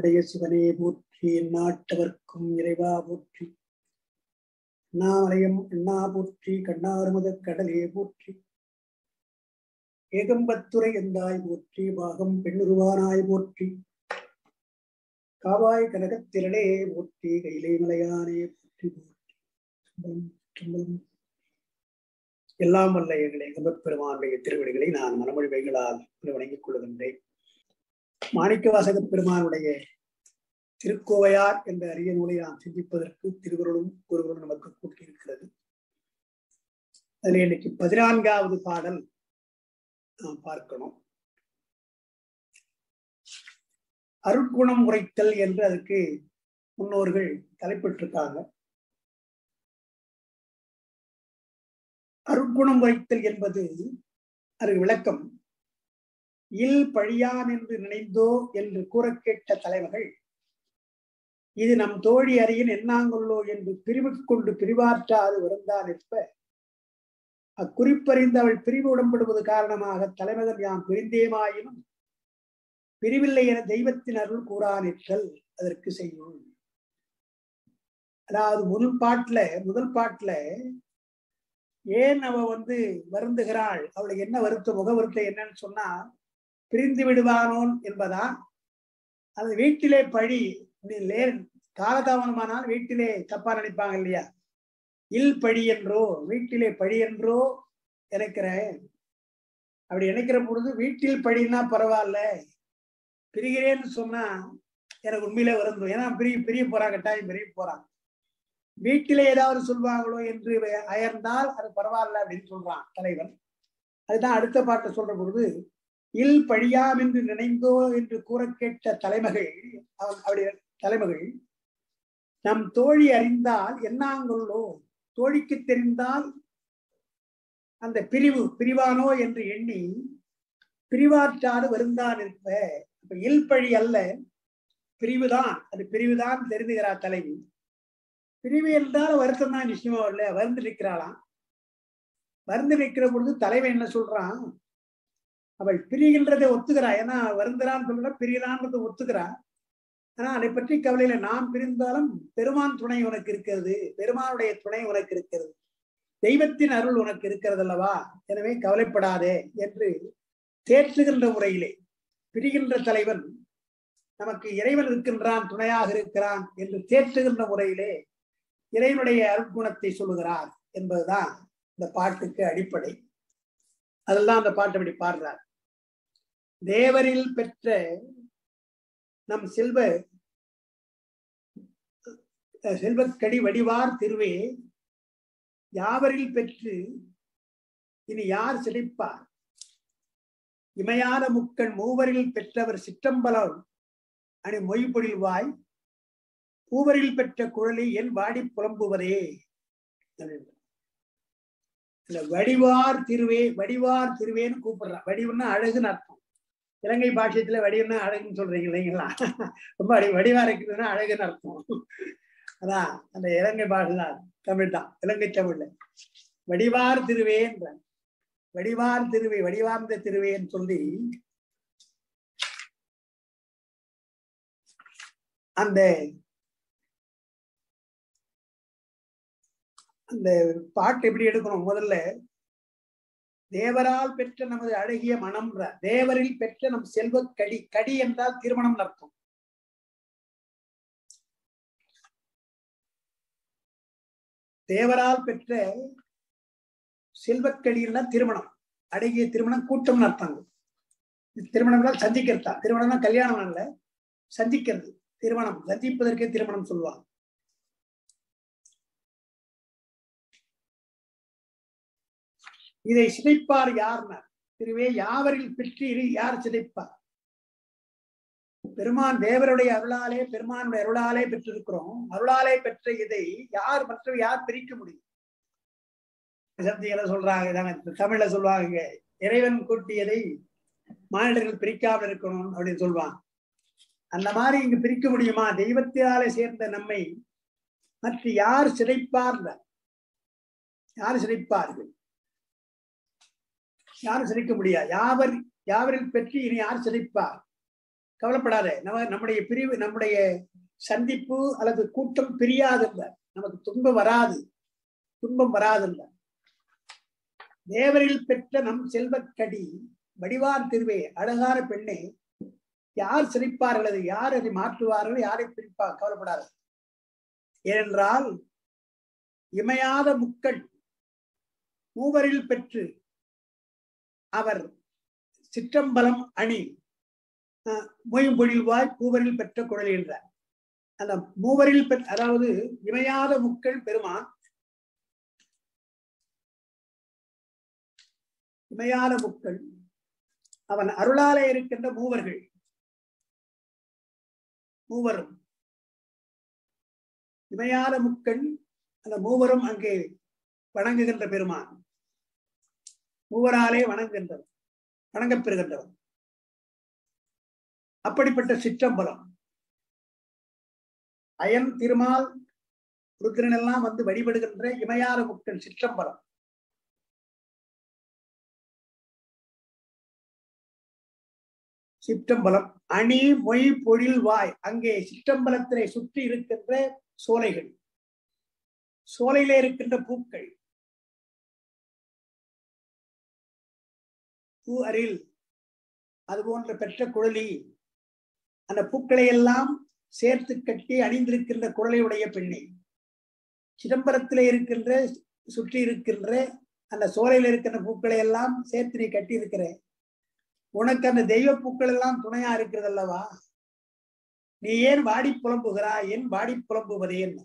எந்தையுடைய சிவனே போற்றி நாட்டவர்க்கும் இறைவா போற்றி அண்ணாமலையம் அண்ணா போற்றி கண்ணாறுமுத கடலே போற்றி ஏகம்பத்துரை எந்தாய் போற்றி பாகம் பெண்ணுருவானாய் போற்றி காவாய் கனகத்திரளே போற்றி கைலை மலையானே போற்றி போற்றி சும்பலம், சும்பலம். எல்லாம் வல்ல எங்களை கம்பெருமானுடைய திருவடிகளை நான் மனமொழி வைகளால் வணங்கிக் கொள்கின்றேன் மாணிக்க வாசகப் பெருமானுடைய திருக்கோவையார் என்ற அரிய நூலை நாம் சிந்திப்பதற்கு திருவருளும் குருவரும் நமக்கு கூட்டியிருக்கிறது அதில் இன்னைக்கு பதினான்காவது பாடல் நாம் பார்க்கணும் அருட்குணம் உரைத்தல் என்று அதுக்கு முன்னோர்கள் தலைப்பிட்டிருக்காங்க அருட்குணம் உரைத்தல் என்பது அது விளக்கம் இல் பழியான் என்று நினைந்தோ என்று கூற கேட்ட தலைவர்கள் இது நம் தோழி அறையின் எண்ணாங்கொள்ளோ என்று பிரிவுக்கொண்டு பிரிவாற்றாது வருந்தான் நிற்ப அக்குறிப்பறிந்து அவள் பிரிவு உடன்படுவது காரணமாக தலைமகன் யாம் பிரிந்தேமாயினும் பிரிவில்லை என தெய்வத்தின் அருள் கூறானிற்றல் அதற்கு செய்யும் அதாவது முதல் பாட்டுல முதல் பாட்டுல ஏன் அவ வந்து வருந்துகிறாள் அவளுக்கு என்ன வருத்த முக வருத்தம் என்னன்னு சொன்னா பிரிந்து விடுவானோன் என்பதா அது வீட்டிலே பழி காலதாமதமானால் வீட்டிலே தப்பா நினைப்பாங்க இல்லையா இல் பழி என்றோ வீட்டிலே பழி என்றோ இணைக்கிறேன் அப்படி இணைக்கிற பொழுது வீட்டில் பழின்னா பரவாயில்ல பிரிகிறேன்னு சொன்னா எனக்கு உண்மையிலே வருந்தும் ஏன்னா பிரிய பிரிய போறான் கட்டாயம் பிரிய போறான் வீட்டிலே ஏதாவது சொல்வாங்களோ என்று அயர்ந்தால் அது பரவாயில்ல அப்படின்னு சொல்றான் தலைவன் அதுதான் அடுத்த பாட்டை சொல்ற பொழுது இல் பழியாம் என்று நினைந்தோ என்று கூற கேட்ட தலைமகள் அவன் அவருடைய தலைமகள் நம் தோழி அறிந்தால் என்னாங்கொள்ளோ தோழிக்கு தெரிந்தால் அந்த பிரிவு பிரிவானோ என்று எண்ணி பிரிவாற்றாது வருந்தான் இருப்ப இப்ப இல்பழி அல்ல பிரிவுதான் அது பிரிவுதான் தெரிந்துகிறார் தலைவி பிரிவு என்றால் வருத்தம் தான் நிச்சயமா இல்ல வருந்து நிற்கிறாளாம் வருந்து நிற்கிற பொழுது தலைவன் என்ன சொல்றான் அவள் பிரிகின்றதை ஒத்துக்கிறா ஏன்னா வருந்துறான்னு சொல்ற பிரியலான்றதை ஒத்துக்கிறா ஆனா அதை பற்றி கவலையில நாம் பிரிந்தாலும் பெருமான் துணை உனக்கு இருக்கிறது பெருமானுடைய துணை உனக்கு இருக்கிறது தெய்வத்தின் அருள் உனக்கு இருக்கிறது அல்லவா எனவே கவலைப்படாதே என்று தேற்றுகின்ற முறையிலே பிரிகின்ற தலைவன் நமக்கு இறைவன் இருக்கின்றான் துணையாக இருக்கிறான் என்று தேற்றுகின்ற முறையிலே இறைவனுடைய அருட்குணத்தை சொல்லுகிறார் என்பதுதான் இந்த பாட்டுக்கு அடிப்படை அதெல்லாம் அந்த பாட்டு அப்படி பாடுறார் தேவரில் பெற்ற நம் செல்வ செல்வக்கடி வடிவார் திருவே யாவரில் பெற்று இனி யார் சிலைப்பார் இமையான முக்கண் மூவரில் பெற்றவர் சிற்றம்பலம் அணி மொய்பொழில் வாய் பூவரில் பெற்ற குழலி என் வாடி புலம்புவதே இந்த வடிவார் திருவே வடிவார் திருவேன்னு கூப்பிடுறான் வடிவுன்னா அழகுன்னு அர்த்தம் இலங்கை பாஷ்யத்துல வடிவுன்னா அழகுன்னு சொல்றீங்க இல்லைங்களா ரொம்ப அடி வடிவா இருக்குதுன்னா அழகுன்னு அர்த்தம் அதான் அந்த இலங்கை பாஷை தமிழ் தான் இலங்கை தமிழ்ல வடிவார் திருவேன்ற வடிவார் திருவே வடிவார்ந்த திருவேன்னு சொல்லி அந்த அந்த பாட்டு எப்படி எடுக்கணும் முதல்ல தேவரால் பெற்ற நமது அழகிய மனம் தேவரில் பெற்ற நம் செல்வ கடி கடி என்றால் திருமணம் அர்த்தம் தேவரால் பெற்ற செல்வக்கடின்னா திருமணம் அழகிய திருமணம் கூட்டம்னு அர்த்தம் திருமணம்னா சந்திக்கிறதா திருமணம்னா கல்யாணம் அல்ல சந்திக்கிறது திருமணம் சந்திப்பதற்கே திருமணம் சொல்லுவாங்க இதை சிதைப்பார் யார்னா திருவே யாவரில் பெற்று யார் சிதைப்பார் பெருமான் தேவருடைய அருளாலே பெருமானுடைய அருளாலே பெற்றிருக்கிறோம் அருளாலே பெற்ற இதை யார் மற்ற யார் பிரிக்க முடியும் சத்தியில சொல்றாங்க தமிழ்ல சொல்லுவாங்க இறைவன் கூட்டியதை மானிடர்கள் பிரிக்காமல் இருக்கணும் அப்படின்னு சொல்லுவாங்க அந்த மாதிரி இங்கு பிரிக்க முடியுமா தெய்வத்தினாலே சேர்ந்த நம்மை மற்ற யார் சிதைப்பார் யார் சிதைப்பார்கள் யாரும் சிரிக்க முடியாது யாவர் யாவரில் பெற்று இனி யார் சிரிப்பார் கவலைப்படாத நம்ம நம்முடைய பிரிவு நம்முடைய சந்திப்பு அல்லது கூட்டம் பிரியாதுல்ல நமக்கு துன்பம் வராது துன்பம் வராதுல்ல தேவரில் பெற்ற நம் செல்வக்கடி வடிவார் திருவே அழகான பெண்ணே யார் சிரிப்பார்கள் அது யார் அதை மாற்றுவார்கள் யாரை பிரிப்பார் கவலைப்படாத ஏனென்றால் இமையாத முக்கள் மூவரில் பெற்று அவர் சிற்றம்பலம் அணி மொயம்பொழில்வாய் பூவரில் பெற்ற குழல் என்றார் அந்த மூவரில் பெற்ற அதாவது இமையாத முக்கள் பெருமான் இமையாத முக்கள் அவன் அருளாலே இருக்கின்ற மூவர்கள் மூவரும் இமையாத முக்கள் அந்த மூவரும் அங்கே வணங்குகின்ற பெருமான் மூவராலே வணங்குகின்றவர் வணங்கப் பெறுகின்றவர் அப்படிப்பட்ட சிற்றம்பலம் அயன் திருமால் ருத்ரன் எல்லாம் வந்து வழிபடுகின்ற இமையாத முக்கள் சிற்றம்பலம் சிற்றம்பலம் அணி மொய் பொழில் வாய் அங்கே சிற்றம்பலத்திலே சுற்றி இருக்கின்ற சோலைகள் சோலையிலே இருக்கின்ற பூக்கள் பூ அரில் அது போன்ற பெற்ற குழலி அந்த பூக்களை எல்லாம் சேர்த்து கட்டி அணிந்திருக்கின்ற குழலையுடைய பெண்ணை சிதம்பரத்திலே இருக்கின்ற சுற்றி இருக்கின்ற அந்த சோலையில இருக்கின்ற பூக்களை எல்லாம் சேர்த்து நீ கட்டி இருக்கிற உனக்கு அந்த தெய்வ பூக்கள் எல்லாம் துணையா இருக்கிறது அல்லவா நீ ஏன் வாடி புலம்புகிறாய் ஏன் வாடி புலம்புவது என்ன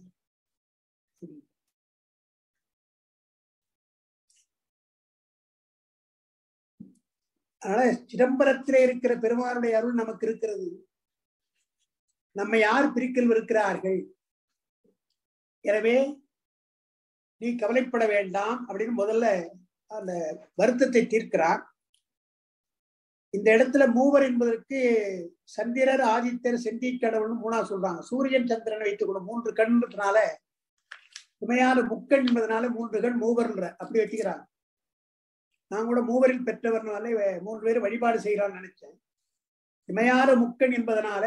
அதனால சிதம்பரத்திலே இருக்கிற பெருமானுடைய அருள் நமக்கு இருக்கிறது நம்மை யார் பிரிக்கல் இருக்கிறார்கள் எனவே நீ கவலைப்பட வேண்டாம் அப்படின்னு முதல்ல அந்த வருத்தத்தை தீர்க்கிறார் இந்த இடத்துல மூவர் என்பதற்கு சந்திரர் ஆதித்தர் செந்தி கடவுள்னு மூணா சொல்றாங்க சூரியன் சந்திரன் வைத்துக் கொள்ளும் மூன்று கண்ன்றதுனால உண்மையான முக்கண் என்பதனால மூன்று கண் மூவர்ன்ற அப்படி வச்சுக்கிறாங்க நான் கூட மூவரில் பெற்றவர்னாலே மூன்று பேர் வழிபாடு செய்யறான்னு நினைச்சேன் இமையார முக்கண் என்பதனால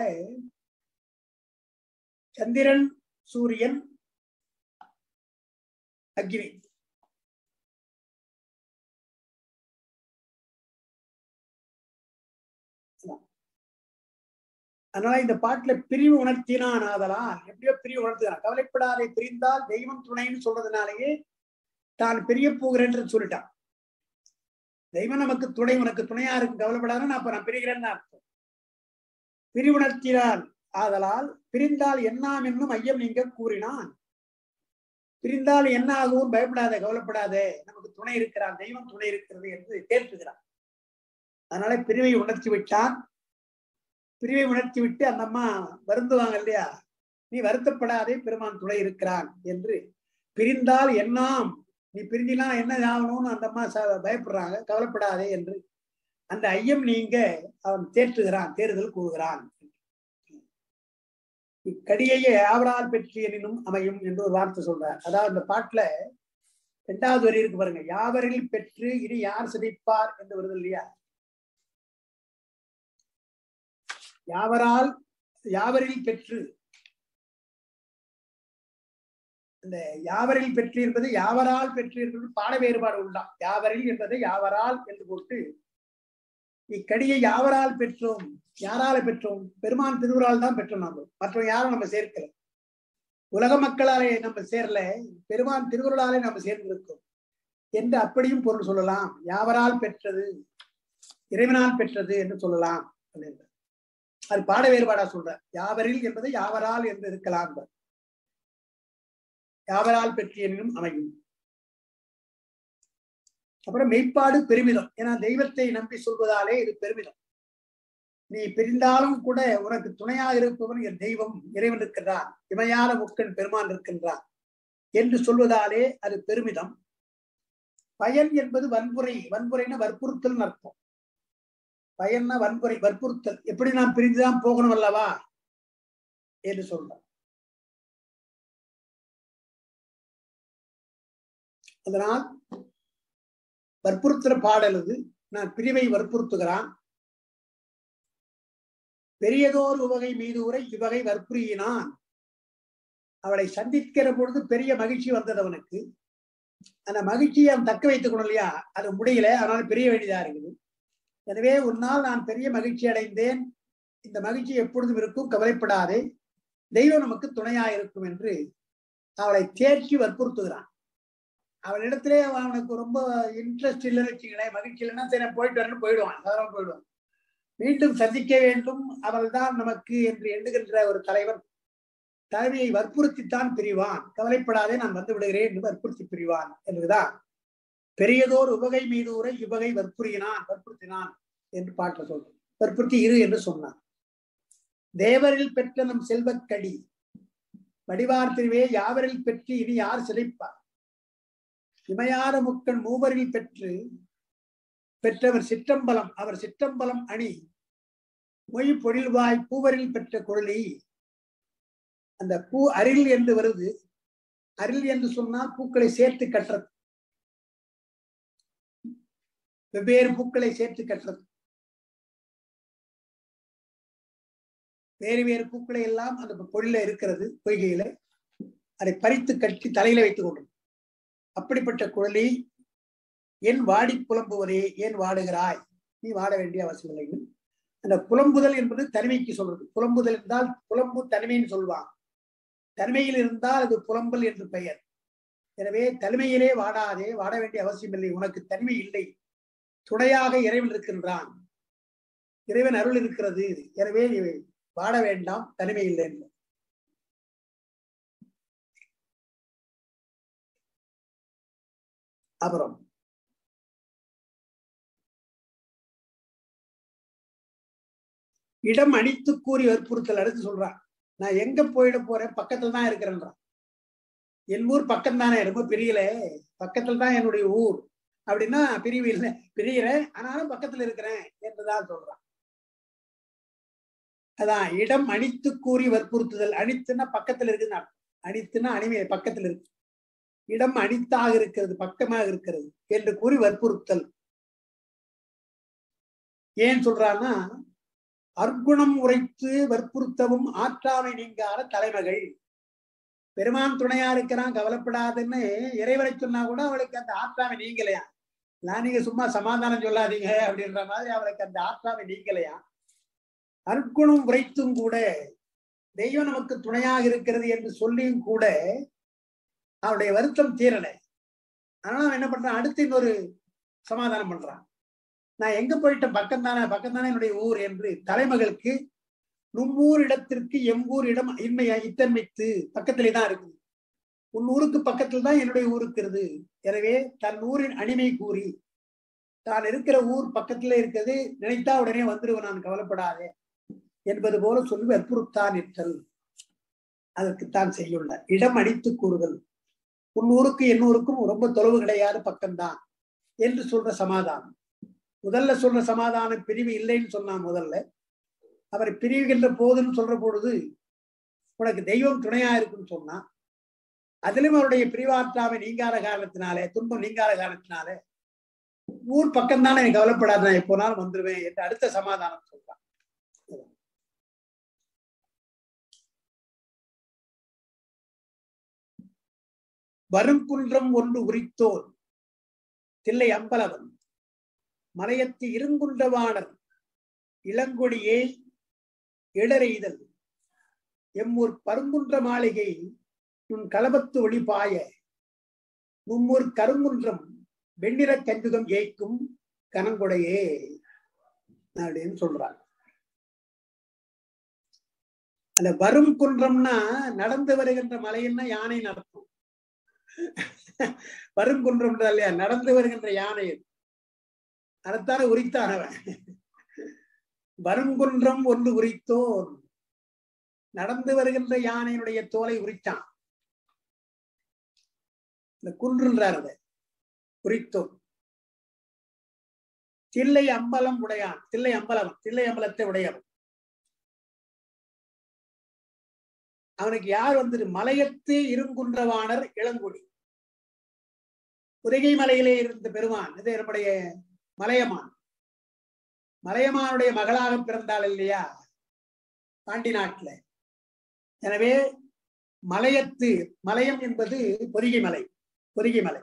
சந்திரன் சூரியன் அக்னி அதனால இந்த பாட்டுல பிரிவு உணர்த்தினான் ஆதலால் எப்படியோ பிரிவு உணர்த்துகிறான் கவலைப்படாதை பிரிந்தால் தெய்வம் துணைன்னு சொல்றதுனாலேயே தான் பிரிய போகிறேன் சொல்லிட்டான் தெய்வம் நமக்கு துணை உனக்கு துணையா இருக்கு கவலைப்படாத நான் அப்ப நான் பிரிகிறேன்னு அர்த்தம் பிரிவுணர்த்தினான் ஆதலால் பிரிந்தால் என்னாம் என்னும் ஐயம் நீங்க கூறினான் பிரிந்தால் என்ன ஆகும் பயப்படாத கவலைப்படாத நமக்கு துணை இருக்கிறான் தெய்வம் துணை இருக்கிறது என்று தேற்றுகிறான் அதனால பிரிவை உணர்த்தி விட்டான் பிரிவை உணர்த்தி விட்டு அந்த அம்மா வருந்துவாங்க இல்லையா நீ வருத்தப்படாதே பெருமான் துணை இருக்கிறான் என்று பிரிந்தால் என்னாம் நீ பிரிஞ்சினா என்ன ஆகணும்னு அந்த அம்மா பயப்படுறாங்க கவலைப்படாதே என்று அந்த ஐயம் நீங்க அவன் தேற்றுகிறான் தேர்தல் கூறுகிறான் இக்கடியையே யாவரால் பெற்றியனும் அமையும் என்று ஒரு வார்த்தை சொல்றார் அதாவது இந்த பாட்டுல இரண்டாவது வரி இருக்கு பாருங்க யாவரில் பெற்று இனி யார் சிதைப்பார் என்று வருது இல்லையா யாவரால் யாவரில் பெற்று இந்த யாவரில் பெற்று என்பது யாவரால் பெற்று என்பது பாட வேறுபாடு உண்டாம் யாவரில் என்பதை யாவரால் என்று போட்டு இக்கடியை யாவரால் பெற்றோம் யாரால பெற்றோம் பெருமான் திருவுரால் தான் பெற்றோம் நம்ம மற்றவங்க யாரும் நம்ம சேர்க்கல உலக மக்களாலே நம்ம சேரல பெருமான் திருவுருளாலே நம்ம சேர்ந்திருக்கோம் என்று அப்படியும் பொருள் சொல்லலாம் யாவரால் பெற்றது இறைவனால் பெற்றது என்று சொல்லலாம் அது பாட வேறுபாடா சொல்ற யாவரில் என்பது யாவரால் என்று இருக்கலாம் யாவரால் பெற்றியனும் அமையும் அப்புறம் மெய்ப்பாடு பெருமிதம் ஏன்னா தெய்வத்தை நம்பி சொல்வதாலே இது பெருமிதம் நீ பிரிந்தாலும் கூட உனக்கு துணையா இருப்பவன் என் தெய்வம் இறைவன் இருக்கின்றான் இமையான முக்கன் பெருமான் இருக்கின்றான் என்று சொல்வதாலே அது பெருமிதம் பயன் என்பது வன்முறை வன்முறைன்னு வற்புறுத்தல் அர்த்தம் பயன்னா வன்முறை வற்புறுத்தல் எப்படி நாம் பிரிந்துதான் போகணும் அல்லவா என்று சொல்றான் அதனால் வற்புறுத்துற பாடல் அது நான் பிரிவை வற்புறுத்துகிறான் பெரியதோர் உவகை மீது உரை இவ்வகை வற்புரியினான் அவளை சந்திக்கிற பொழுது பெரிய மகிழ்ச்சி வந்தது அவனுக்கு அந்த மகிழ்ச்சியை அவன் தக்க வைத்துக்கணும் இல்லையா அது முடியல அதனால பெரிய வேண்டியதா இருக்குது எனவே ஒரு நாள் நான் பெரிய மகிழ்ச்சி அடைந்தேன் இந்த மகிழ்ச்சி எப்பொழுதும் இருக்கும் கவலைப்படாதே தெய்வம் நமக்கு துணையா இருக்கும் என்று அவளை தேர்ச்சி வற்புறுத்துகிறான் அவளிடத்திலே அவனுக்கு ரொம்ப இன்ட்ரெஸ்ட் இல்லைன்னு வச்சுங்களேன் மகிழ்ச்சி இல்லைன்னா சரி நான் போயிட்டு வரேன்னு போயிடுவான் சாதாரண போயிடுவான் மீண்டும் சந்திக்க வேண்டும் அவள்தான் நமக்கு என்று எண்ணுகின்ற ஒரு தலைவன் தலைவியை வற்புறுத்தித்தான் பிரிவான் கவலைப்படாதே நான் வந்து விடுகிறேன் என்று வற்புறுத்தி பிரிவான் என்றுதான் பெரியதோர் உவகை மீது உரை இவ்வகை வற்புறுத்தினான் வற்புறுத்தினான் என்று பாட்ட சொல்ற வற்புறுத்தி இரு என்று சொன்னான் தேவரில் பெற்ற நம் செல்வக்கடி வடிவார் திருவே யாவரில் பெற்று இனி யார் சிதைப்பார் இமையார முக்கன் மூவரில் பெற்று பெற்றவர் சிற்றம்பலம் அவர் சிற்றம்பலம் அணி மொய் பொழில்வாய் பூவரில் பெற்ற குழலி அந்த பூ அரில் என்று வருது அரில் என்று சொன்னால் பூக்களை சேர்த்து கட்டுறது வெவ்வேறு பூக்களை சேர்த்து கட்டுறது வேறு வேறு பூக்களை எல்லாம் அந்த பொழில இருக்கிறது பொய்கையில அதை பறித்து கட்டி தலையில வைத்துக் கொண்டது அப்படிப்பட்ட குழலி என் வாடி புலம்புவதே ஏன் வாடுகிறாய் நீ வாட வேண்டிய அவசியம் இல்லை அந்த புலம்புதல் என்பது தனிமைக்கு சொல்றது புலம்புதல் என்றால் புலம்பு தனிமைன்னு சொல்லுவான் தனிமையில் இருந்தால் அது புலம்பல் என்று பெயர் எனவே தனிமையிலே வாடாதே வாட வேண்டிய அவசியம் இல்லை உனக்கு தனிமை இல்லை துணையாக இறைவன் இருக்கின்றான் இறைவன் அருள் இருக்கிறது எனவே நீ வாட வேண்டாம் தனிமை இல்லை என்று அப்புறம் இடம் அடித்து கூறி வற்புறுத்தல் அடுத்து சொல்றான் நான் எங்க போயிட போறேன் பக்கத்துல தான் இருக்கிறேன்றான் என் ஊர் பக்கம் தானே ரொம்ப பிரியல பக்கத்துல தான் என்னுடைய ஊர் அப்படின்னா பிரிவு இல்லை பிரியறேன் ஆனாலும் பக்கத்துல இருக்கிறேன் என்றுதான் சொல்றான் அதான் இடம் அணித்து கூறி வற்புறுத்துதல் அணித்துன்னா பக்கத்துல இருக்குன்னு அர்த்தம் அணித்துன்னா அணிமை பக்கத்துல இருக்கு இடம் அணித்தாக இருக்கிறது பக்கமாக இருக்கிறது என்று கூறி வற்புறுத்தல் ஏன் சொல்றான்னா அர்க்குணம் உரைத்து வற்புறுத்தவும் ஆற்றாமை நீங்காத தலைமகள் பெருமான் துணையா இருக்கிறான் கவலைப்படாதுன்னு இறைவரை சொன்னா கூட அவளுக்கு அந்த ஆற்றாமை நீங்கலையா நான் நீங்க சும்மா சமாதானம் சொல்லாதீங்க அப்படின்ற மாதிரி அவளுக்கு அந்த ஆற்றாமை நீங்கலையா அற்குணம் உரைத்தும் கூட தெய்வம் நமக்கு துணையாக இருக்கிறது என்று சொல்லியும் கூட அவனுடைய வருத்தம் தீரலை ஆனா அவன் என்ன பண்றான் அடுத்து இன்னொரு சமாதானம் பண்றான் நான் எங்க போயிட்டேன் பக்கம் தானே பக்கம் தானே என்னுடைய ஊர் என்று தலைமகளுக்கு நும்மூர் இடத்திற்கு எம்பூர் இடம் இன்மையா இத்தன்மைத்து பக்கத்திலே தான் இருக்குது உன் ஊருக்கு பக்கத்தில் தான் என்னுடைய ஊர் இருக்கிறது எனவே தன் ஊரின் அணிமை கூறி தான் இருக்கிற ஊர் பக்கத்திலே இருக்கிறது நினைத்தா உடனே வந்துடுவேன் நான் கவலைப்படாதே என்பது போல சொல்லி வற்புறுத்தான் நிற்றல் அதற்குத்தான் செய்யுள்ள இடம் அடித்து கூறுதல் உன் ஊருக்கு என் ஊருக்கும் ரொம்ப தொலைவு கிடையாது பக்கம்தான் என்று சொல்ற சமாதானம் முதல்ல சொல்ற சமாதானம் பிரிவு இல்லைன்னு சொன்னான் முதல்ல அவரை பிரிவுகின்ற போதுன்னு சொல்ற பொழுது உனக்கு தெய்வம் துணையா இருக்குன்னு சொன்னா அதிலும் அவருடைய பிரிவாற்றாமை நீங்காத காரணத்தினாலே துன்பம் நீங்காத காரணத்தினாலே ஊர் பக்கம் தானே எனக்கு கவலைப்படாத நான் எப்போனாலும் வந்துருவேன் என்று அடுத்த சமாதானம் சொல்றான் வரும் குன்றம் ஒன்று உரித்தோர் தில்லை அம்பலவன் மலையத்து இருங்குன்றவாணர் இளங்கொடியே இடரெய்தல் எம்மூர் பருங்குன்ற மாளிகை உன் கலபத்து ஒளி பாய மும்மூர் கருங்குன்றம் வெண்ணிற கஞ்சுகம் ஏய்க்கும் கனங்கொடையே அப்படின்னு சொல்றாங்க அந்த வரும் குன்றம்னா நடந்து வருகின்ற மலைன்னா யானை நடத்தும் வரும் குன்றம் இல்லையா நடந்து வருகின்ற யானை அதைத்தான உரித்தானவன் வருங்குன்றம் ஒன்று உரித்தோன் நடந்து வருகின்ற யானையினுடைய தோலை உரித்தான் இந்த குன்றுன்றார் அதை உரித்தோன் தில்லை அம்பலம் உடையான் தில்லை அம்பலம் தில்லை அம்பலத்தை உடையவன் அவனுக்கு யார் வந்துட்டு மலையத்து இருங்குன்றவாணர் இளங்குடி உதகை மலையிலே இருந்த பெருமான் இது நம்முடைய மலையமான் மலையமானுடைய மகளாக பிறந்தாள் இல்லையா பாண்டி நாட்டுல எனவே மலையத்து மலையம் என்பது பொதிகை மலை பொதிகை மலை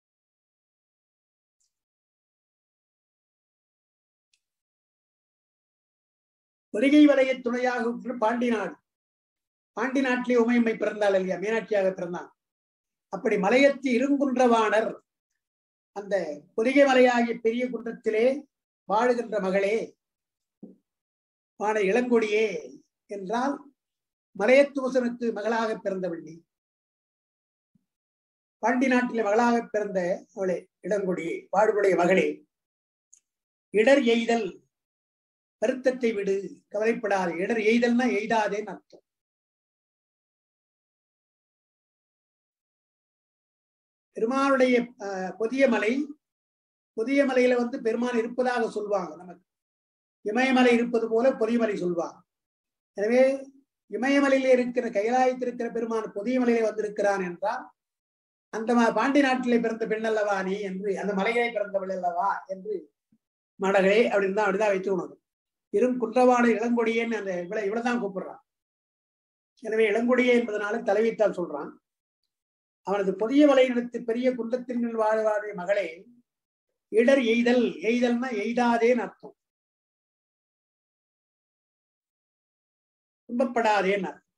பொதிகை மலையை துணையாக கொண்டு பாண்டி நாடு பாண்டி நாட்டிலே உமையம்மை பிறந்தாள் இல்லையா மீனாட்சியாக பிறந்தான் அப்படி மலையத்து இருங்குன்றவாணர் அந்த பொதிகை மலையாகிய பெரிய குன்றத்திலே வாழுகின்ற மகளே வான இளங்கொடியே என்றால் மலையத்துவசனுக்கு மகளாக பிறந்தவள் நீ பாண்டி நாட்டிலே மகளாக பிறந்த அவளே இடங்கொடியே பாடுபுடைய மகளே இடர் எய்தல் வருத்தத்தை விடு கவலைப்படாது இடர் எய்தல்னா எய்தாதேன்னு அர்த்தம் பெருமானுடைய அஹ், புதிய மலை புதிய மலையில வந்து பெருமான் இருப்பதாக சொல்லுவாங்க நமக்கு இமயமலை இருப்பது போல பொதியமலை சொல்வாங்க எனவே இமயமலையில இருக்கிற கைலாயத்தில் இருக்கிற பெருமான் புதிய மலையில வந்திருக்கிறான் என்றால் அந்த ம- பாண்டி நாட்டிலே பிறந்த பெண் அல்லவா நீ என்று அந்த மலையிலே பிறந்தவள் அல்லவா என்று மடகளே அப்படின்னு தான் அப்படிதான் வைத்துக்கணும் இரும் குன்றவாடு இளங்கொடியேன்னு அந்த இவ்வளவு இவ்வளவுதான் கூப்பிடுறான் எனவே இளங்கொடியே என்பதனால தலைவித்தான் சொல்றான் அவனது புதிய வலையினத்து பெரிய குன்றத்தின் மேல் வாழ வாழிய மகளே இடர் எய்தல் எய்தல்னா எய்தாதேன்னு அர்த்தம் துன்பப்படாதேன்னு அர்த்தம்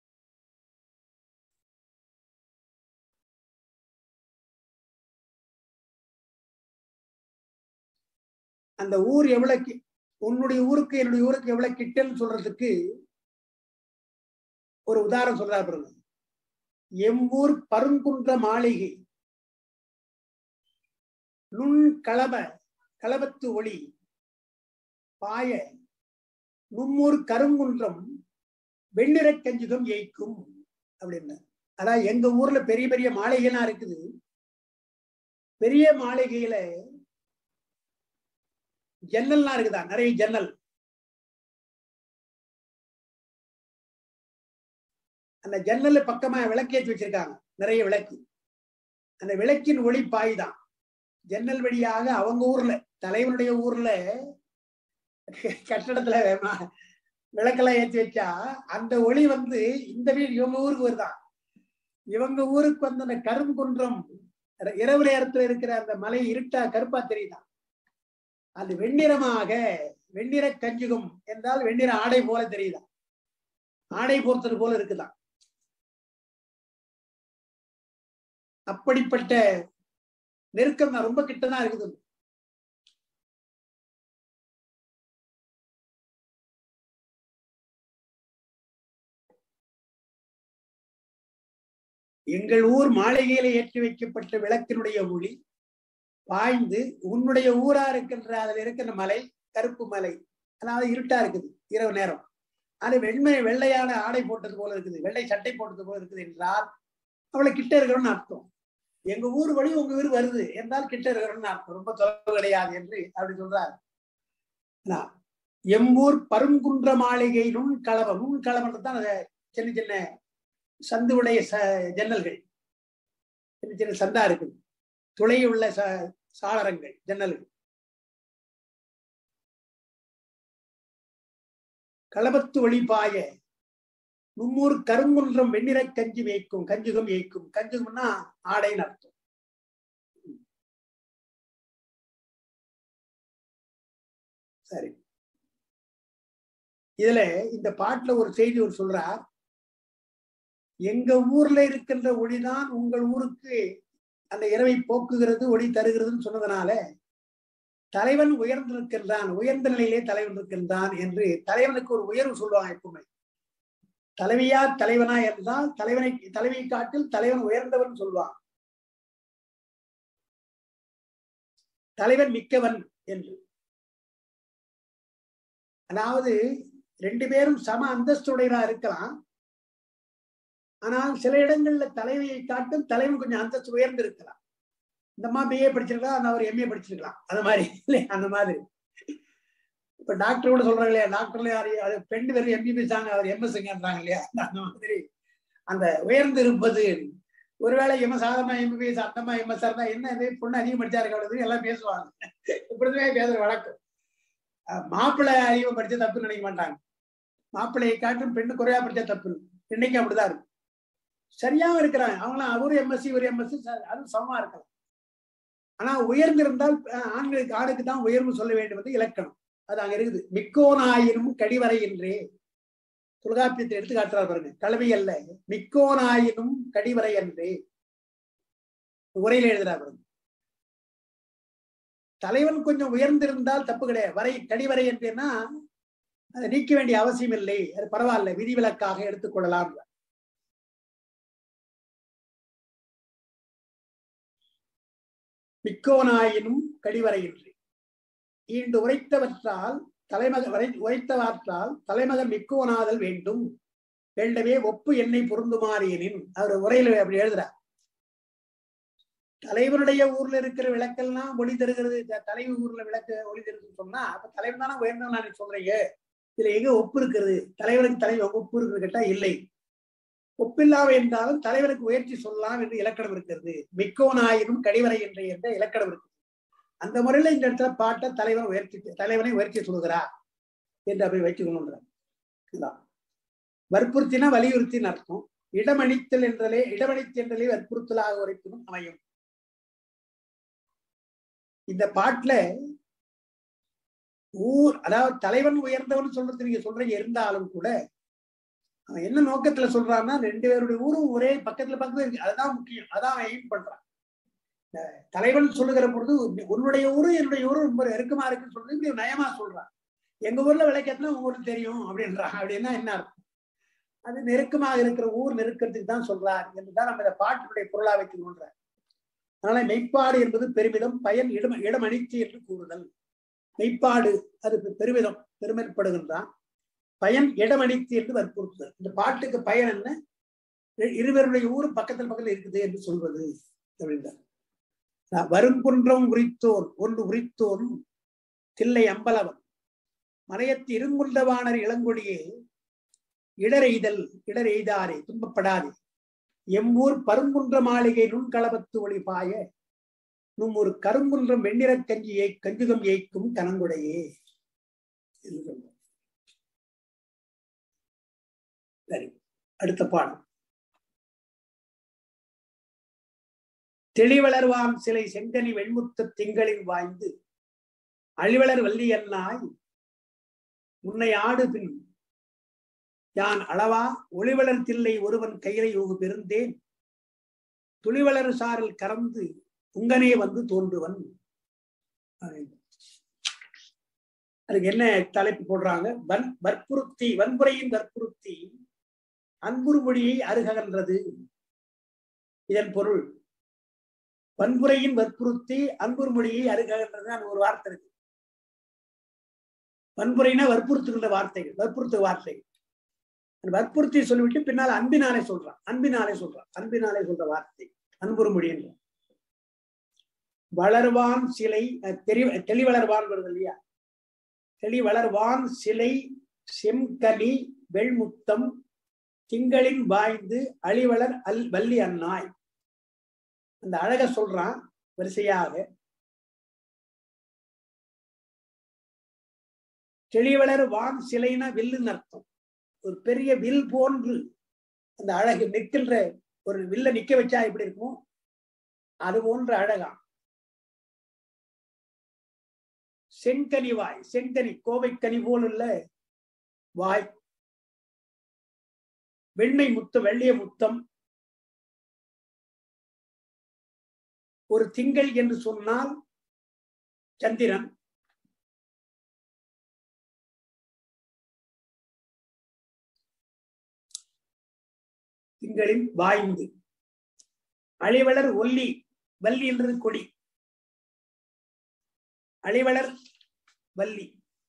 அந்த ஊர் எவ்வளவு கி- உன்னுடைய ஊருக்கு என்னுடைய ஊருக்கு எவ்வளவு கிட்டன்னு சொல்றதுக்கு ஒரு உதாரணம் சொல்றா பாருங்க எம்பூர் பருங்குன்ற மாளிகை நுண் களப களபத்து ஒளி பாய நும்மூர் கருங்குன்றம் வெண்ணிறக் கஞ்சுகம் ஏய்க்கும் அப்படின்னு அதான் எங்க ஊர்ல பெரிய பெரிய மாளிகைலாம் இருக்குது பெரிய மாளிகையில ஜன்னல்லாம் இருக்குதா நிறைய ஜன்னல் அந்த ஜன்னல் பக்கமா விளக்கேற்றி வச்சிருக்காங்க நிறைய விளக்கு அந்த விளக்கின் ஒளி பாய்தான் ஜன்னல் வழியாக அவங்க ஊர்ல தலைவனுடைய ஊர்ல கட்டடத்துல ம- விளக்கெல்லாம் ஏற்றி வச்சா அந்த ஒளி வந்து இந்த வீடு இவங்க ஊருக்கு வருதான் இவங்க ஊருக்கு வந்து அந்த கருங்குன்றம் இரவு நேரத்துல இருக்கிற அந்த மலை இருட்டா கருப்பா தெரியுதான் அது வெண்ணிறமாக வெண்ணிற கஞ்சுகம் என்றால் வெண்ணிற ஆடை போல தெரியுதா ஆடை போர்த்தது போல இருக்குதான் அப்படிப்பட்ட நெருக்கம் தான் ரொம்ப கிட்டதான் இருக்குது எங்கள் ஊர் மாளிகையில ஏற்றி வைக்கப்பட்ட விளக்கினுடைய ஒளி பாய்ந்து உன்னுடைய ஊரா இருக்கின்ற அதுல இருக்கிற மலை கருப்பு மலை அதாவது இருட்டா இருக்குது இரவு நேரம் அது வெண்மை வெள்ளையான ஆடை போட்டது போல இருக்குது வெள்ளை சட்டை போட்டது போல இருக்குது என்றால் அவளை கிட்ட இருக்கிறோம்னு அர்த்தம் எங்க ஊர் வழி உங்க ஊர் வருது என்றால் கிட்ட இருக்கிறோம்னு அர்த்தம் ரொம்ப தொலைவு கிடையாது என்று அப்படி சொல்றாரு ஆனா, எம்பூர் பருங்குன்ற மாளிகை நுண் கலவம் நுண் கலவன்றது தான் அந்த சின்ன சின்ன சந்து உடைய ச ஜன்னல்கள் சின்ன சின்ன சந்தா இருக்குது துளை உள்ள ச சாளரங்கள் ஜன்னல்கள் களபத்து ஒளி பாய நும்மூர் கருங்குன்றம் வெண்ணிற கஞ்சி மேய்க்கும் கஞ்சுகம் ஏய்க்கும் கஞ்சுகம்னா ஆடைன்னு அர்த்தம் சரி இதுல இந்த பாட்டுல ஒரு செய்தி ஒரு சொல்றார் எங்க ஊர்ல இருக்கின்ற ஒளிதான் உங்கள் ஊருக்கு அந்த இரவை போக்குகிறது ஒளி தருகிறதுன்னு சொன்னதுனால தலைவன் உயர்ந்திருக்கின்றான் உயர்ந்த நிலையிலே தலைவன் இருக்கின்றான் என்று தலைவனுக்கு ஒரு உயர்வு சொல்லுவாங்க எப்பவுமே தலைவியா தலைவனா என்றால் தலைவனை தலைவியை காட்டில் தலைவன் உயர்ந்தவன் சொல்வான் தலைவன் மிக்கவன் என்று அதாவது ரெண்டு பேரும் சம அந்தஸ்துடையதா இருக்கலாம் ஆனால் சில இடங்கள்ல தலைவியை காட்டும் தலைவன் கொஞ்சம் அந்தஸ்து உயர்ந்து இருக்கலாம் இந்த அம்மா பிஏ படிச்சிருக்கலாம் அந்த அவர் எம்ஏ படிச்சிருக்கலாம் அந்த மாதிரி இல்லை அந்த மாதிரி இப்ப டாக்டர் கூட சொல்றாங்க இல்லையா டாக்டர்ல யாரு அது பெண் பேர் எம்பிபிஎஸ் ஆங்க அவர் எம்எஸ்ங்கிறாங்க இல்லையா அந்த மாதிரி அந்த உயர்ந்து இருப்பது ஒருவேளை எம் சாதாரண எம்பிபிஎஸ் அந்தமா எம்எஸ் இருந்தா என்ன இது பொண்ணு அதிகம் படிச்சாரு அவ்வளவு எல்லாம் பேசுவாங்க இப்படிதான் பேசுற வழக்கம் அஹ் மாப்பிள்ளை அதிகம் படிச்சா தப்பு நினைக்க மாட்டாங்க மாப்பிள்ளையை காட்டும் பெண்ணு குறையா படிச்சா தப்பு இன்னைக்கு அப்படிதான் இருக்கு சரியாவும் இருக்கிறாங்க அவங்களாம் அவரு எம்எஸ்சி ஒரு எம்எஸ்சி அது சமமா இருக்கலாம் ஆனா உயர்ந்திருந்தால் அஹ், ஆண்களுக்கு ஆணுக்கு தான் உயர்வு சொல்ல வேண்டும் என்று இலக்கணம் அது அங்க இருக்குது மிக்கோனாயினும் கடிவரை என்றே தொல்காப்பியத்தை எடுத்து காட்டுறார் பாருங்க கல்வி அல்ல மிக்கோனாயினும் கடிவரை என்றே உரையில எழுதுறார் பாருங்க தலைவன் கொஞ்சம் உயர்ந்திருந்தால் தப்பு கிடையாது வரை கடிவரை என்றேன்னா அதை நீக்க வேண்டிய அவசியம் இல்லை அது பரவாயில்ல விதிவிலக்காக எடுத்துக்கொள்ளலாம் மிக்கோனாயினும் கடிவரையின்றி ஈண்டு உரைத்தவற்றால் தலைமகன் வரை உரைத்தவற்றால் தலைமகன் மிக்கோனாதல் வேண்டும் வேண்டவே ஒப்பு எண்ணெய் பொருந்துமாறியனின் அவர் உரையில அப்படி எழுதுறார் தலைவனுடைய ஊர்ல இருக்கிற விளக்கெல்லாம் ஒளி தருகிறது த- தலைவி ஊர்ல விளக்கு ஒளி தருதுன்னு சொன்னா அப்ப தலைவன் தானே உயர்ந்தவன் நான் சொல்றீங்க இதுல எங்க ஒப்பு இருக்கிறது தலைவனுக்கு தலைவன் ஒப்பு இருக்கிறது கேட்டா இல்லை ஒப்பில்லாம என்றாலும் தலைவனுக்கு உயர்ச்சி சொல்லலாம் என்று இலக்கணம் இருக்கிறது மிக்கோனாயினும் கடிவரை என்ற என்ற இலக்கணம் இருக்கு அந்த முறையில இந்த இடத்துல பாட்ட தலைவன் உயர்த்தி தலைவனை உயர்த்தி சொல்கிறார் என்று அப்படி வைத்துக்கணுன்றார் இதுதான். வற்புறுத்தினா வலியுறுத்தின்னு அர்த்தம் இடமணித்தல் என்றலே இடமணித்து என்றலே வற்புறுத்தலாக உரைக்கணும் அமையும் இந்த பாட்டுல ஊர் அதாவது தலைவன் உயர்ந்தவன் சொல்றது நீங்க சொல்றீங்க இருந்தாலும் கூட அவன் என்ன நோக்கத்துல சொல்றான்னா ரெண்டு பேருடைய ஊரும் ஒரே பக்கத்துல பக்கத்துல இருக்கு அதுதான் முக்கியம் அதான் அவன் எய்ம் பண்றான் இந்த தலைவன் சொல்லுகிற பொழுது உன்னுடைய ஊரும் என்னுடைய ஊரும் ரொம்ப நெருக்கமா இருக்குன்னு சொல்றது இப்படி நயமா சொல்றான் எங்க ஊர்ல விளக்கத்துனா உங்க ஊருக்கு தெரியும் அப்படின்றான் அப்படின்னா என்ன அர்த்தம் அது நெருக்கமாக இருக்கிற ஊர் நெருக்கத்துக்கு தான் சொல்றார் என்றுதான் நம்ம இந்த பாட்டினுடைய பொருளா வைக்கணும்ன்ற அதனால மெய்ப்பாடு என்பது பெருமிதம் பயன் இடம் இடம் அணித்து என்று கூறுதல் மெய்ப்பாடு அது பெருமிதம் பெருமைப்படுகின்றான் பயன் இடமணித்து என்று வற்புறுத்துதல் இந்த பாட்டுக்கு பயன் என்ன இரு- இருவருடைய ஊர் பக்கத்தில் பக்கத்தில் இருக்குது என்று சொல்வது அப்படின்றார் நான் வருங்குன்றம் உரித்தோன் ஒன்று உரித்தோன் தில்லை அம்பலவன் மலையத்து இருங்குண்டவாணர் இளங்கொடியே இடரெய்தல் இடரெய்தாரே துன்பப்படாதே எம்மூர் பருங்குன்ற மாளிகை நுண்களபத்து ஒளி பாய நும் ஒரு கருங்குன்றம் வெண்ணிறக் கஞ்சியை கஞ்சுகம் ஏய்க்கும் கனங்குடையே என்று சொல்றார். சரி அடுத்த பாடம் தெளிவளர்வான் சிலை செங்கனி வெண்முத்த திங்களில் வாய்ந்து அழிவளர் வல்லியன்னாய் உன்னை ஆடு பின் யான் அளவா ஒளிவளர் தில்லை ஒருவன் கையிலை யோகு பெருந்தேன் துளிவளர் சாரல் கறந்து உங்கனே வந்து தோன்றுவன் அப்படின்னு. அதுக்கு என்ன தலைப்பு போடுறாங்க வன் வற்புறுத்தி வன்முறையின் வற்புறுத்தி அன்புறு மொழியை அருககன்றது இதன் பொருள் வன்முறையின் வற்புறுத்தி அன்புறு மொழியை அருககன்றது அந்த ஒரு வார்த்தை இருக்கு வன்முறைனா வற்புறுத்துகின்ற வார்த்தைகள் வற்புறுத்து வார்த்தைகள் அந்த வற்புறுத்தி சொல்லிவிட்டு பின்னால் அன்பினாலே சொல்றான் அன்பினாலே சொல்றான் அன்பினாலே சொல்ற வார்த்தை அன்புறு மொழி என்ற வளர்வான் சிலை அஹ், தெரி தெளிவளர்வான் வருது இல்லையா தெளிவளர்வான் சிலை செம்கனி வெள்முத்தம் திங்களின் வாய்ந்து அழிவளர் அல் வள்ளி அன்னாய் அந்த அழக சொல்றான் வரிசையாக தெளிவளர் வான் சிலைனா வில்லுன்னு அர்த்தம் ஒரு பெரிய வில் போன்று அந்த அழகு நிற்கின்ற ஒரு வில்ல நிக்க வச்சா எப்படி இருக்கும் அது போன்ற அழகா செங்கனி வாய் செங்கனி கோவை கனி போல் உள்ள வாய் வெண்மை முத்தம் வெள்ளிய முத்தம் ஒரு திங்கள் என்று சொன்னால் சந்திரன் திங்களின் வாய்ந்து அழிவளர் ஒல்லி வள்ளி என்றது கொடி அழிவளர் வள்ளி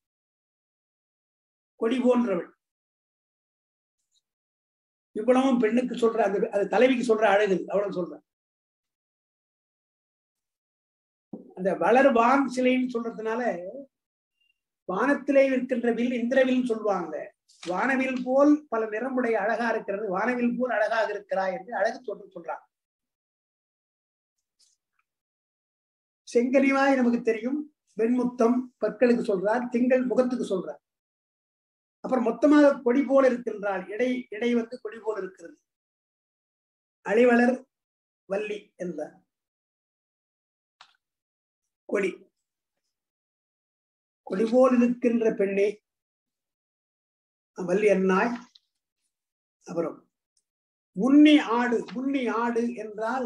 கொடி போன்றவள் இவ்வளவும் பெண்ணுக்கு சொல்ற அந்த அது தலைவிக்கு சொல்ற அழகு அவ்வளவு சொல்ற அந்த வளர் வான் சிலைன்னு சொல்றதுனால வானத்திலே இருக்கின்ற வில் இந்திரவில் சொல்லுவாங்க வானவில் போல் பல நிறமுடைய அழகா இருக்கிறது வானவில் போல் அழகாக இருக்கிறாய் என்று அழகு சொல்ற சொல்றாங்க செங்கனிவாய் நமக்கு தெரியும் வெண்முத்தம் பற்களுக்கு சொல்றார் திங்கள் முகத்துக்கு சொல்றார் அப்புறம் மொத்தமாக கொடி போல இருக்கின்றாள் இடை இடை வந்து கொடி போல இருக்கிறது அழிவலர் வள்ளி என்றார் கொடி கொடி போல் இருக்கின்ற பெண்ணே வள்ளி அண்ணாய் அப்புறம் முன்னி ஆடு முன்னி ஆடு என்றால்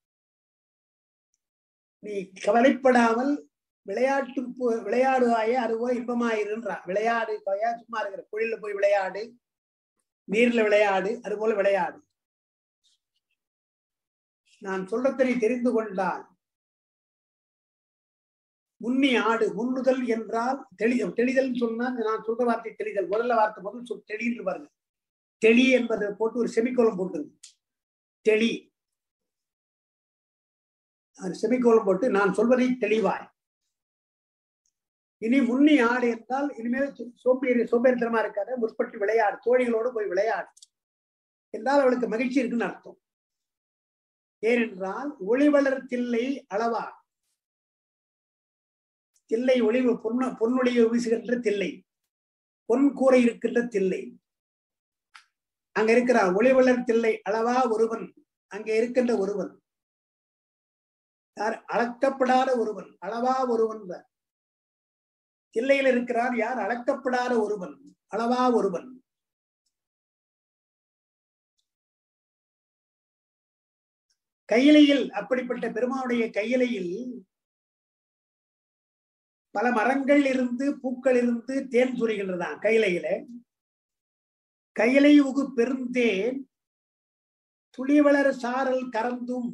நீ கவலைப்படாமல் விளையாட்டு போ- விளையாடுவாயே அதுபோல இன்பமாயிருன்றா விளையாடு கொய்யா சும்மா இருக்கிற குழியில போய் விளையாடு நீர்ல விளையாடு அது போல விளையாடு நான் சொல்றதை நீ தெரிந்து கொண்டால் முன்னி ஆடு முன்னுதல் என்றால் தெளி தெளிதல் சொன்னா நான் சொல்ற வார்த்தை தெளிதல் முதல்ல வார்த்தை முதல் சொல் தெளின்னு பாருங்க தெளி என்பதை போட்டு ஒரு செமிக்கோலம் போட்டுருங்க தெளி அது செமிக்கோலம் போட்டு நான் சொல்வதை தெளிவாய் இனி முன்னி ஆடு என்றால் இனிமேல் சோ- சோம்பேறி சோம்பேறித்தனமா இருக்காத முற்பட்டு விளையாடு தோழிகளோடு போய் விளையாடு என்றால் அவளுக்கு மகிழ்ச்சி இருக்குன்னு அர்த்தம் ஏனென்றால் ஒளிவளர் தில்லை அளவா தில்லை ஒளிவு பொன்ன பொன்னொழிவு வீசுகின்ற தில்லை பொன் கூரை இருக்கின்ற தில்லை அங்க இருக்கிறான் ஒளிவளர் தில்லை அளவா ஒருவன் அங்க இருக்கின்ற ஒருவன் யார் அளக்கப்படாத ஒருவன் அளவா ஒருவன் தான். தில்லையில் இருக்கிறார் யார் அளக்கப்படாத ஒருவன் அளவா ஒருவன் கையிலையில் அப்படிப்பட்ட பெருமானுடைய கையிலையில் பல மரங்கள் இருந்து பூக்கள் இருந்து தேன் சுரிகின்றதான் கையிலையில கையிலை உகு பெருந்தேன் துளிவளர் சாரல் கறந்தும்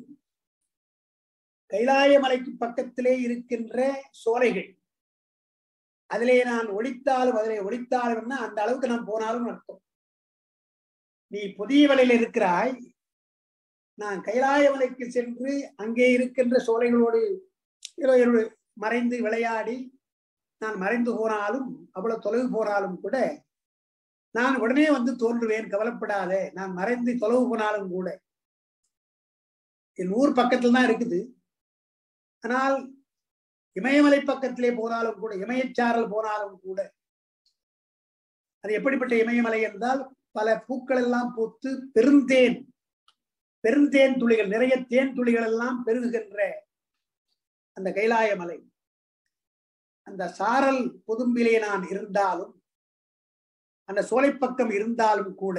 கைலாய மலைக்கு பக்கத்திலே இருக்கின்ற சோலைகள் அதிலே நான் ஒளித்தாலும் அதிலே ஒளித்தாலும் அந்த அளவுக்கு நான் போனாலும் அர்த்தம் நீ புதிய வலையில் இருக்கிறாய் நான் கைலாய மலைக்கு சென்று அங்கே இருக்கின்ற சோலைகளோடு ஏதோ ஒரு மறைந்து விளையாடி நான் மறைந்து போனாலும் அவ்வளவு தொலைவு போனாலும் கூட நான் உடனே வந்து தோன்றுவேன் கவலைப்படாதே நான் மறைந்து தொலைவு போனாலும் கூட என் ஊர் பக்கத்துல தான் இருக்குது ஆனால் இமயமலை பக்கத்திலே போனாலும் கூட இமயச்சாரல் போனாலும் கூட அது எப்படிப்பட்ட இமயமலை என்றால் பல பூக்கள் எல்லாம் பூத்து பெருந்தேன் பெருந்தேன் துளிகள் நிறைய தேன் துளிகள் எல்லாம் பெருகுகின்ற அந்த கைலாய மலை அந்த சாரல் பொதும்பிலே நான் இருந்தாலும் அந்த சோலைப்பக்கம் இருந்தாலும் கூட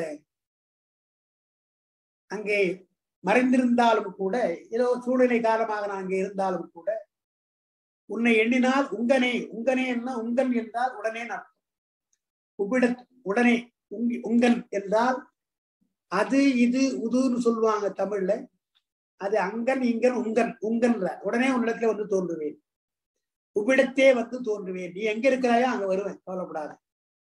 அங்கே மறைந்திருந்தாலும் கூட ஏதோ சூழ்நிலை காரணமாக நான் அங்கே இருந்தாலும் கூட உன்னை எண்ணினால் உங்கனே உங்கனே என்ன உங்கன் என்றால் உடனே நான் உப்பிட உடனே உங்க- உங்கன் என்றால் அது இது உதுன்னு சொல்லுவாங்க தமிழ்ல அது அங்கன் இங்கன் உங்கன் உங்கன்ற உடனே உன்னிடத்துல வந்து தோன்றுவேன் உவ்விடத்தே வந்து தோன்றுவேன் நீ எங்க இருக்கிறாயோ அங்க வருவேன் கவலைப்படாத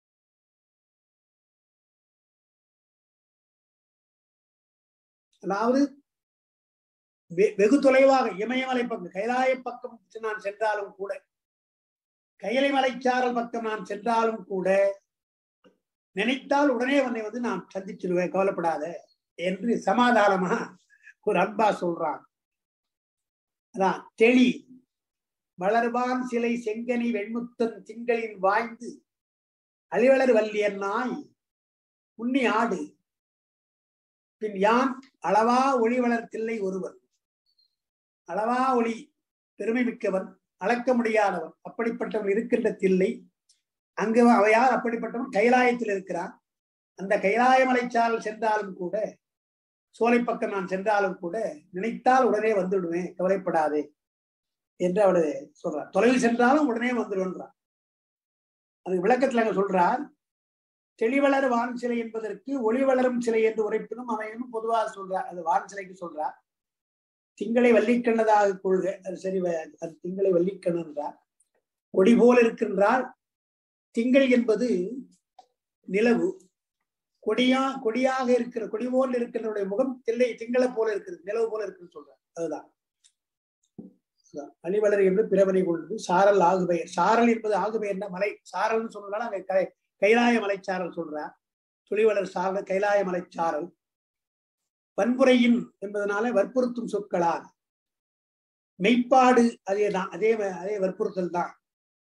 அதாவது வெ- வெகு தொலைவாக இமயமலை பக்கம் கைலாய பக்கம் நான் சென்றாலும் கூட கைலை மலைச்சாரல் பக்கம் நான் சென்றாலும் கூட நினைத்தால் உடனே உன்னை வந்து நான் சந்திச்சிருவேன் கவலைப்படாத என்று சமாதானமா ஒரு அன்பா சொல்றான் அதான் தெளி வளர்வான் சிலை செங்கனி வெண்முத்தன் திங்களின் வாய்ந்து அழிவலர் வல்லியன் நாய் உண்ணி ஆடு பின் யான் அளவா ஒளி வளர்த்தில்லை ஒருவன் அளவா ஒளி பெருமை மிக்கவன் அளக்க முடியாதவன் அப்படிப்பட்டவன் இருக்கின்ற தில்லை அங்கு அவ யார் அப்படிப்பட்டவன் கைலாயத்தில் இருக்கிறான் அந்த கைலாய மலைச்சாரல் சென்றாலும் கூட சோலை பக்கம் நான் சென்றாலும் கூட நினைத்தால் உடனே வந்துடுவேன் கவலைப்படாதே என்று அவரு சொல்றார் தொலைவில் சென்றாலும் உடனே வந்துடுவேன்றார் அதுக்கு விளக்கத்துல அங்க சொல்றார் தெளிவளர் வான் சிலை என்பதற்கு ஒளி வளரும் சிலை என்று உரைப்பினும் அவையும் பொதுவாக சொல்றார் அது வான் சிலைக்கு சொல்றார் திங்களை வள்ளிக்கண்ணதாக கொள்க அது சரி வ- அது திங்களை வள்ளிக்கண் என்றார் கொடி போல் இருக்கின்றால் திங்கள் என்பது நிலவு கொடியா கொடியாக இருக்கிற கொடி போல் இருக்கிறவருடைய முகம் தில்லை திங்களை போல இருக்கிறது நிலவு போல இருக்குன்னு சொல்றார் அதுதான் அதுதான். அணிவளர் என்று பிறவனை கொண்டது சாரல் ஆகுபெயர் சாரல் என்பது ஆகுபெயர்னா மலை சாரல்னு சொன்னதால அங்க கை- கைலாய மலைச்சாரல் சொல்றார் துளிவளர் சாரல் கைலாய மலைச்சாரல் வன்முறையின் என்பதனால வற்புறுத்தும் சொற்களால் மெய்ப்பாடு அதேதான் அதே வ- அதே வற்புறுத்தல் தான்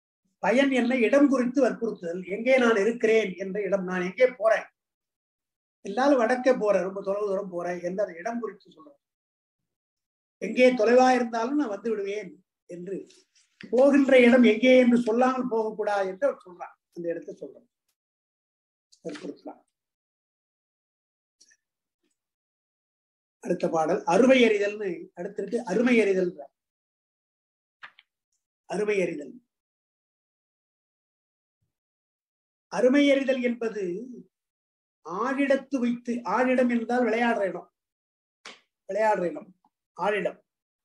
பயன் என்ன இடம் குறித்து வற்புறுத்துதல் எங்கே நான் இருக்கிறேன் என்ற இடம் நான் எங்கே போறேன் எல்லாரும் வடக்கே போறேன் ரொம்ப தொலைவு தூரம் போறேன் என்ற அந்த இடம் குறித்து சொல்றேன் எங்கே தொலைவா இருந்தாலும் நான் வந்து விடுவேன் என்று போகின்ற இடம் எங்கே என்று சொல்லாமல் போகக்கூடாது என்று அவர் சொல்றான் அந்த இடத்தை சொல்றான் வற்புறுத்தலாம் அடுத்த பாடல் அருமை எறிதல்னு அடுத்திருக்கு அருமை எறிதல் அருமை எறிதல் அருமை எறிதல் என்பது ஆழிடத்து வைத்து ஆழிடம் என்றால் விளையாடுற இடம் விளையாடுற இடம் ஆழிடம்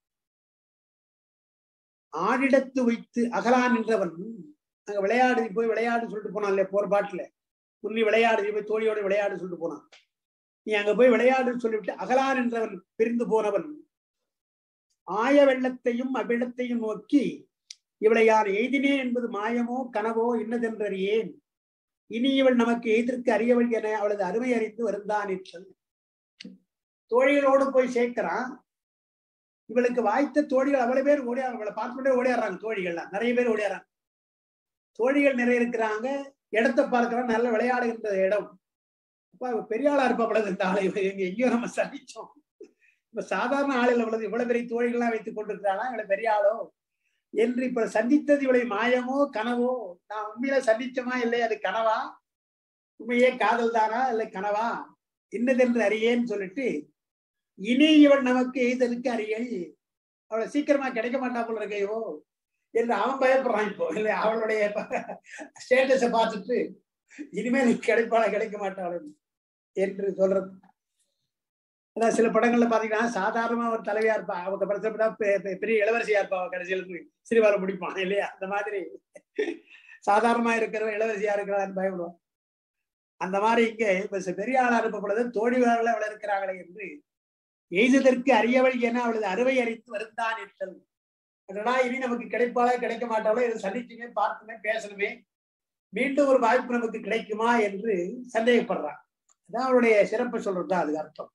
ஆழிடத்து வைத்து அகலான் என்றவன் அங்க விளையாடு நீ போய் விளையாடு சொல்லிட்டு போனான் இல்லையா போற பாட்டுல உன்னி விளையாடு நீ போய் தோழியோட விளையாடு சொல்லிட்டு போனான் நீ அங்க போய் விளையாடுன்னு சொல்லிவிட்டு அகலான் என்றவன் பிரிந்து போனவன் ஆய வெள்ளத்தையும் அவ்விடத்தையும் நோக்கி இவளை யார் எய்தினேன் என்பது மாயமோ கனவோ இன்னதென்றறியேன் இனி இவள் நமக்கு எய்திற்கு அறியவள் என அவளது அருமை அறிந்து வருந்தான் என்றல் தோழிகளோடு போய் சேர்க்கிறான் இவளுக்கு வாய்த்த தோழிகள் அவ்வளவு பேர் ஓடியா இவளை பார்த்துட்டே ஓடியாடுறாங்க தோழிகள்லாம் நிறைய பேர் ஓடியாடுறாங்க தோழிகள் நிறைய இருக்கிறாங்க இடத்த பார்க்கிறான் நல்ல விளையாடுகின்ற இடம் அப்ப இவ பெரிய ஆளா இருப்பா பழகு இந்த ஆளை இவ எங்க எங்கேயோ நம்ம சந்திச்சோம் இப்ப சாதாரண ஆளில் இவ்வளவு இவ்வளவு பெரிய தோழிகள்லாம் வைத்துக் கொண்டிருக்கிறாளா இவளை பெரிய ஆளோ என்று இப்ப சந்தித்தது இவளை மாயமோ கனவோ நான் உண்மையில சந்திச்சோமா இல்லை அது கனவா உண்மையே காதல் தானா இல்லை கனவா இன்னதென்று அறியேன்னு சொல்லிட்டு இனி இவள் நமக்கு எய்தலுக்கு அறியல் அவளை சீக்கிரமா கிடைக்க மாட்டா போல இருக்கையோ என்று அவன் பயப்படுறான் இப்போ இல்லை அவளுடைய ஸ்டேட்டஸை பார்த்துட்டு இனிமேல் கிடைப்பாளா கிடைக்க மாட்டாள் என்று சொல்றது அதான் சில படங்கள்ல பாத்தீங்கன்னா சாதாரணமா ஒரு தலைவியா இருப்பா அவங்க படத்தை பெரிய இளவரசியா இருப்பா அவ கடைசியில சிறுவால முடிப்பான் இல்லையா அந்த மாதிரி சாதாரணமா இருக்கிற இளவரசியா இருக்கிறான்னு பயப்படுவான் அந்த மாதிரி இங்க இப்ப பெரிய ஆளா இருப்ப பொழுது தோழிவாரில் அவள் இருக்கிறாங்களே என்று எய்ததற்கு அறியவள் என அவளது அறுவை அறிந்து வருந்தான் என்றல் அடடா இனி நமக்கு கிடைப்பாளா கிடைக்க மாட்டாளோ இதை சந்திச்சுமே பார்த்துமே பேசணுமே மீண்டும் ஒரு வாய்ப்பு நமக்கு கிடைக்குமா என்று சந்தேகப்படுறான் அதான் அவருடைய சிறப்பை சொல்றதுதான் அதுக்கு அர்த்தம்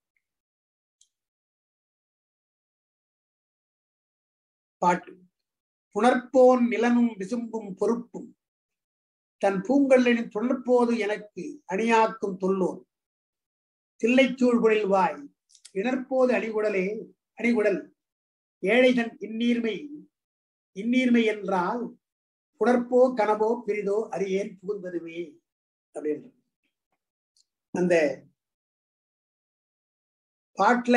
பாட்டு புணர்ப்போன் நிலனும் விசும்பும் பொறுப்பும் தன் பூங்கல்லின் துணர்ப்போது எனக்கு அணியாக்கும் தொல்லோன் தில்லைச்சூழ்குழல் வாய் இணர்ப்போது அணிகுடலே அணிகுடல் ஏழைதன் இந்நீர்மை இந்நீர்மை என்றால் புணர்ப்போ கனவோ பிரிதோ அறியேன் புகுந்ததுவே அப்படின்னு அந்த பாட்டுல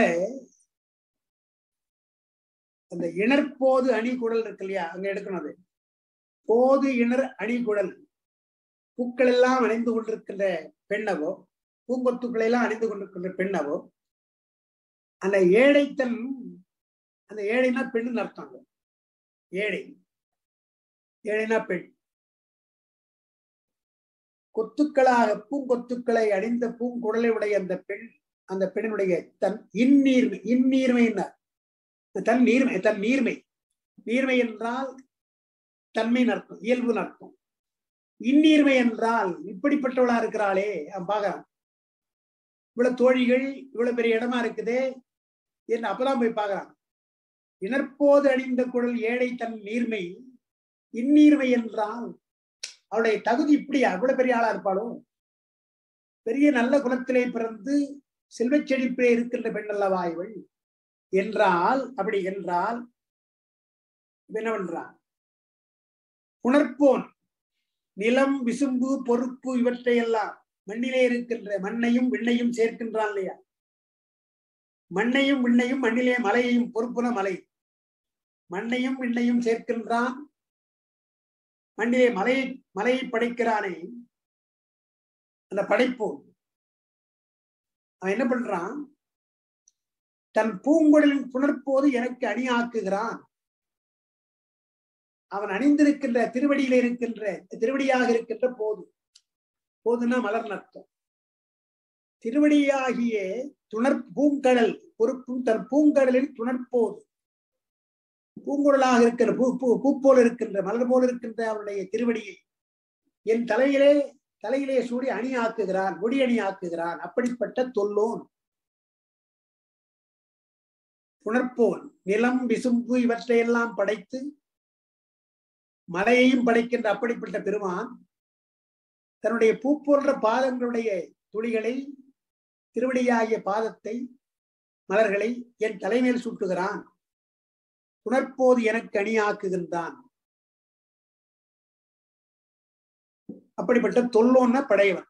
அந்த இணர்போது அணிகுடல் இருக்கு இல்லையா அங்க எடுக்கணும் அது போது இணர் அணிகுடல் பூக்கள் எல்லாம் அணிந்து கொண்டிருக்கின்ற பெண்ணவோ பூங்கொத்துக்களை எல்லாம் அணிந்து கொண்டிருக்கின்ற பெண்ணவோ அந்த ஏழைத்தன் அந்த ஏழைனா பெண்ணு அர்த்தம் ஏழை ஏழைனா பெண் கொத்துக்களாக பூங்கொத்துக்களை அணிந்த பூங்குடலை உடைய அந்த பெண் அந்த பெண்ணினுடைய தன் இந்நீர்மை இந்நீர்மைன்னா தன் நீர்மை தன் நீர்மை நீர்மை என்றால் தன்மையின் அர்த்தம் இயல்புன்னு அர்த்தம் இந்நீர்மை என்றால் இப்படிப்பட்டவளா இருக்கிறாளே அவன் பார்க்கறான் இவ்வளவு தோழிகள் இவ்வளவு பெரிய இடமா இருக்குதே என்று அப்பதான் போய் பார்க்கறான் இணர்ப்போது அணிந்த குழல் ஏழை தன் நீர்மை இந்நீர்மை என்றால் அவளுடைய தகுதி இப்படியா இவ்வளவு பெரிய ஆளா இருப்பாளோ பெரிய நல்ல குலத்திலே பிறந்து செல்வச் செழிப்பிலே இருக்கின்ற பெண் அல்லவா இவள் என்றால் அப்படி என்றால் என்ன பண்றான் உணர்ப்போன் நிலம் விசும்பு பொறுப்பு இவற்றையெல்லாம் மண்ணிலே இருக்கின்ற மண்ணையும் விண்ணையும் சேர்க்கின்றான் இல்லையா மண்ணையும் விண்ணையும் மண்ணிலே மலையையும் பொறுப்புன மலை மண்ணையும் விண்ணையும் சேர்க்கின்றான் மண்ணிலே மலையை மலையை படைக்கிறானே அந்த படைப்போன் அவன் என்ன பண்றான் தன் பூங்குடலின் புணர்ப்போது எனக்கு அணியாக்குகிறான் அவன் அணிந்திருக்கின்ற திருவடியில இருக்கின்ற திருவடியாக இருக்கின்ற போது போதுன்னா மலர் நர்த்தம் திருவடியாகிய துணர் பூங்கடல் பொறுப்பும் தன் பூங்கடலில் துணர்ப்போது பூங்குடலாக இருக்கிற பூ பூ பூ போல இருக்கின்ற மலர் போல இருக்கின்ற அவனுடைய திருவடியை என் தலையிலே தலையிலே சூடி அணி ஆக்குகிறான் முடி அணி ஆக்குகிறான் அப்படிப்பட்ட தொல்லோன் புணர்ப்போன் நிலம் விசும்பு இவற்றையெல்லாம் படைத்து மலையையும் படைக்கின்ற அப்படிப்பட்ட பெருமான் தன்னுடைய பூ போன்ற பாதங்களுடைய துளிகளை திருவடியாகிய பாதத்தை மலர்களை என் தலைமையில் சூட்டுகிறான் புணர்ப்போது எனக்கு அணியாக்குகின்றான் அப்படிப்பட்ட தொல்லோன்ன படையவன்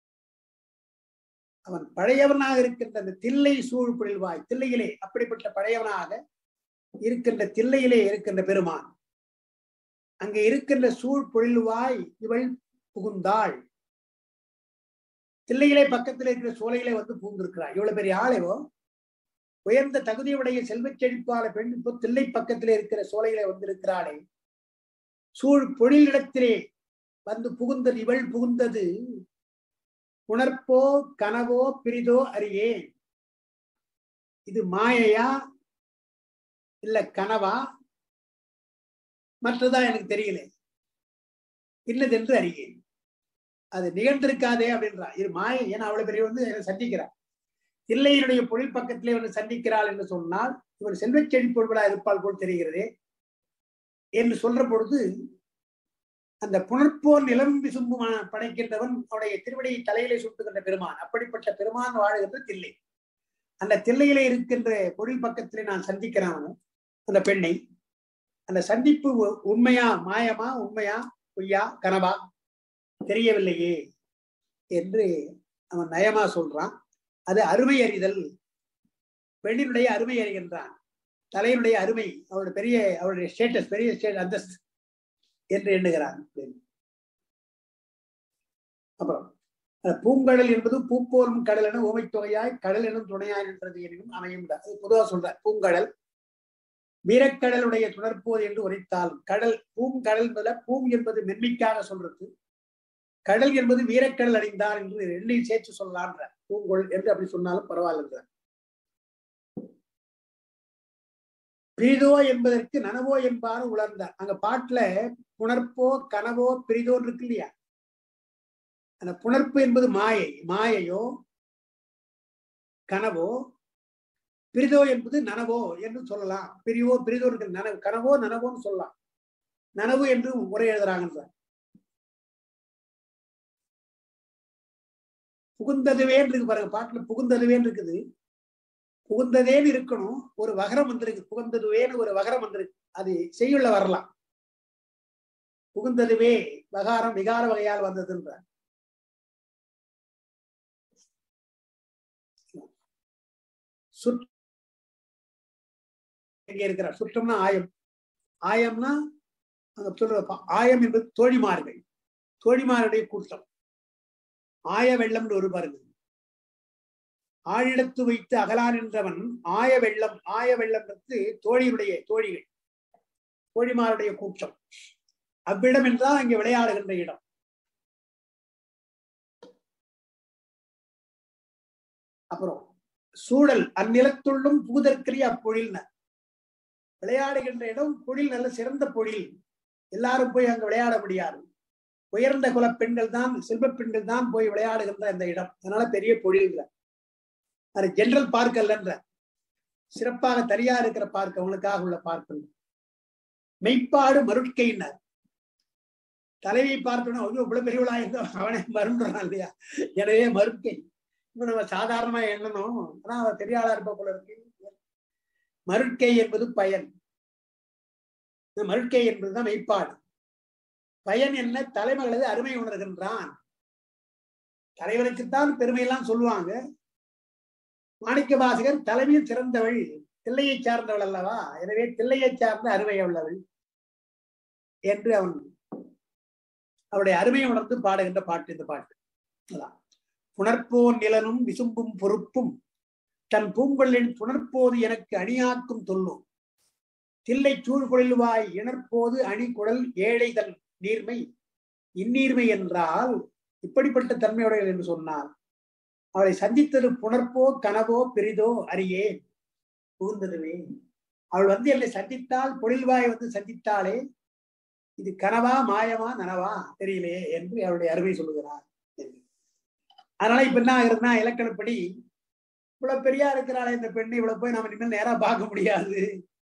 அவன் பழையவனாக இருக்கின்ற அந்த தில்லை சூழ் புழில்வாய் தில்லையிலே அப்படிப்பட்ட பழையவனாக இருக்கின்ற தில்லையிலே இருக்கின்ற பெருமான் அங்கே இருக்கின்ற சூழ் பொழில்வாய் இவள் புகுந்தாள் தில்லையிலே பக்கத்தில் இருக்கிற சோலையிலே வந்து புகுந்திருக்கிறாள் இவ்வளவு பெரிய ஆளைவோ உயர்ந்த தகுதியுடைய செல்வச் செழிப்பாள பெண் இப்போ தில்லை பக்கத்திலே இருக்கிற சோலையிலே வந்திருக்கிறாளே சூழ் பொழிலிடத்திலே வந்து புகுந்தது இவள் புகுந்தது உணர்ப்போ கனவோ பிரிதோ அறியேன் இது மாயையா இல்ல கனவா மற்றதா எனக்கு தெரியல இன்னதென்று அறியேன் அது நிகழ்ந்திருக்காதே அப்படின்றா இது மாயை ஏன்னா அவ்வளவு பெரிய வந்து என்னை சந்திக்கிறார் தில்லையினுடைய பொழில் பக்கத்திலே வந்து சந்திக்கிறாள் என்று சொன்னால் இவள் செல்வச் செழிப்பொழுவலா இருப்பாள் போல் தெரிகிறதே என்று சொல்ற பொழுது அந்த புணர்ப்போர் நிலம் விசும்பு படைக்கின்றவன் அவனுடைய திருவடியை தலையிலே சுட்டுகின்ற பெருமான் அப்படிப்பட்ட பெருமான் வாழுகின்ற தில்லை அந்த தில்லையிலே இருக்கின்ற பொழில் பக்கத்திலே நான் சந்திக்கிறான் அந்த பெண்ணை அந்த சந்திப்பு உண்மையா மாயமா உண்மையா பொய்யா கனவா தெரியவில்லையே என்று அவன் நயமா சொல்றான் அது அருமை அறிதல் பெண்ணினுடைய அருமை அறிகின்றான் தலையினுடைய அருமை அவருடைய பெரிய அவருடைய ஸ்டேட்டஸ் பெரிய ஸ்டேட் அந்தஸ்து என்று எண்ணுகிறான் அப்புறம் பூங்கடல் என்பது பூப்போலும் கடல் என ஓமை தொகையாய் கடல் எனும் துணையாய் நின்றது எனும் அமையும் அது பொதுவா சொல்ற பூங்கடல் வீரக்கடலுடைய துணர்ப்போது என்று உரைத்தாலும் கடல் பூங்கடல் என்பதுல பூம் என்பது மென்மைக்காக சொல்றது கடல் என்பது வீரக்கடல் அடைந்தார் என்று ரெண்டையும் சேர்த்து சொல்லலான்ற பூங்கொள் என்று அப்படி சொன்னாலும் பரவாயில்ல பிரிதோ என்பதற்கு நனவோ என்பாரு உணர்ந்தார் அங்க பாட்டுல புணர்ப்போ கனவோ பிரிதோ இருக்கு இல்லையா அந்த புணர்ப்பு என்பது மாயை மாயையோ கனவோ பிரிதோ என்பது நனவோ என்று சொல்லலாம் பிரிவோ பிரிதோ இருக்கு நனவு கனவோ நனவோன்னு சொல்லலாம் நனவு என்று உரை எழுதுறாங்க புகுந்ததுவேன் இருக்கு பாருங்க பாட்டுல புகுந்ததுவேன் இருக்குது புகுந்ததேன்னு இருக்கணும் ஒரு வகரம் வந்திருக்கு புகுந்ததுவேன்னு ஒரு வகரம் வந்திருக்கு அது செய்யுள்ள வரலாம் புகுந்ததுவே வகாரம் விகார வகையால் வந்ததுன்ற சுற் எங்க இருக்கிறார் சுற்றம்னா ஆயம் ஆயம்னா அங்க சொல்ற ஆயம் என்பது தோழிமார்கள் தோழிமாருடைய கூட்டம் ஆய வெள்ளம்னு ஒரு பாருங்க ஆழிடத்து வைத்து அகலான் என்றவன் ஆய வெள்ளம் ஆய வெள்ளம் தோழியுடைய தோழிகள் தோழிமாருடைய கூட்டம் அவ்விடம் என்றால் அங்கே விளையாடுகின்ற இடம் அப்புறம் சூழல் அந்நிலத்துள்ளும் பூதற்கரிய அப்பொழில்ன விளையாடுகின்ற இடம் பொழில் நல்ல சிறந்த பொழில் எல்லாரும் போய் அங்க விளையாட முடியாது உயர்ந்த குல பெண்கள் தான் செல்வ பெண்கள் தான் போய் விளையாடுகின்ற இந்த இடம் அதனால பெரிய பொழில்ல அது ஜெனரல் பார்க் அல்லன்ற சிறப்பாக தனியா இருக்கிற பார்க் அவங்களுக்காக உள்ள பார்க் மெய்ப்பாடு மருட்கையினர் தலைவியை பார்த்தோன்னா ஐயோ இவ்வளவு பெரியவளா இருந்தோம் அவனே மருண்டுறான் இல்லையா எனவே மருட்கை இப்ப நம்ம சாதாரணமா எண்ணணும் ஆனா அவன் பெரிய ஆளா இருப்ப போல இருக்கு மருட்கை என்பது பயன் இந்த மருட்கை என்பதுதான் மெய்ப்பாடு பயன் என்ன தலைமகளது அருமை உணர்கின்றான் தலைவனுக்குத்தான் பெருமையெல்லாம் சொல்லுவாங்க மாணிக்க வாசகர் தலைமையில் சிறந்தவள் தில்லையை சார்ந்தவள் அல்லவா எனவே தில்லையை சார்ந்த அருமை உள்ளவள் என்று அவன் அவருடைய அருமையை உணர்ந்து பாடுகின்ற பாட்டு இந்த பாட்டு அதான் புணர்ப்போன் நிலனும் விசும்பும் பொறுப்பும் தன் பூங்கொள்ளின் புணர்ப்போது எனக்கு அணியாக்கும் தொல்லும் தில்லை சூழ்கொழில்வாய் இணர்ப்போது அணிகுழல் ஏழை தன் நீர்மை இந்நீர்மை என்றால் இப்படிப்பட்ட தன்மையுடையது என்று சொன்னார் அவளை சந்தித்தது புணர்ப்போ கனவோ பெரிதோ அறியேன் புகுந்ததுவே அவள் வந்து என்னை சந்தித்தால் பொழில்வாய் வந்து சந்தித்தாலே இது கனவா மாயமா நனவா தெரியலையே என்று அவருடைய அருமை சொல்லுகிறார் அதனால இப்ப என்ன ஆகுறதுன்னா இலக்கணப்படி இவ்வளவு பெரியா இருக்கிறாளே இந்த பெண்ணை இவ்வளவு போய் நம்ம இனிமேல் நேரா பார்க்க முடியாது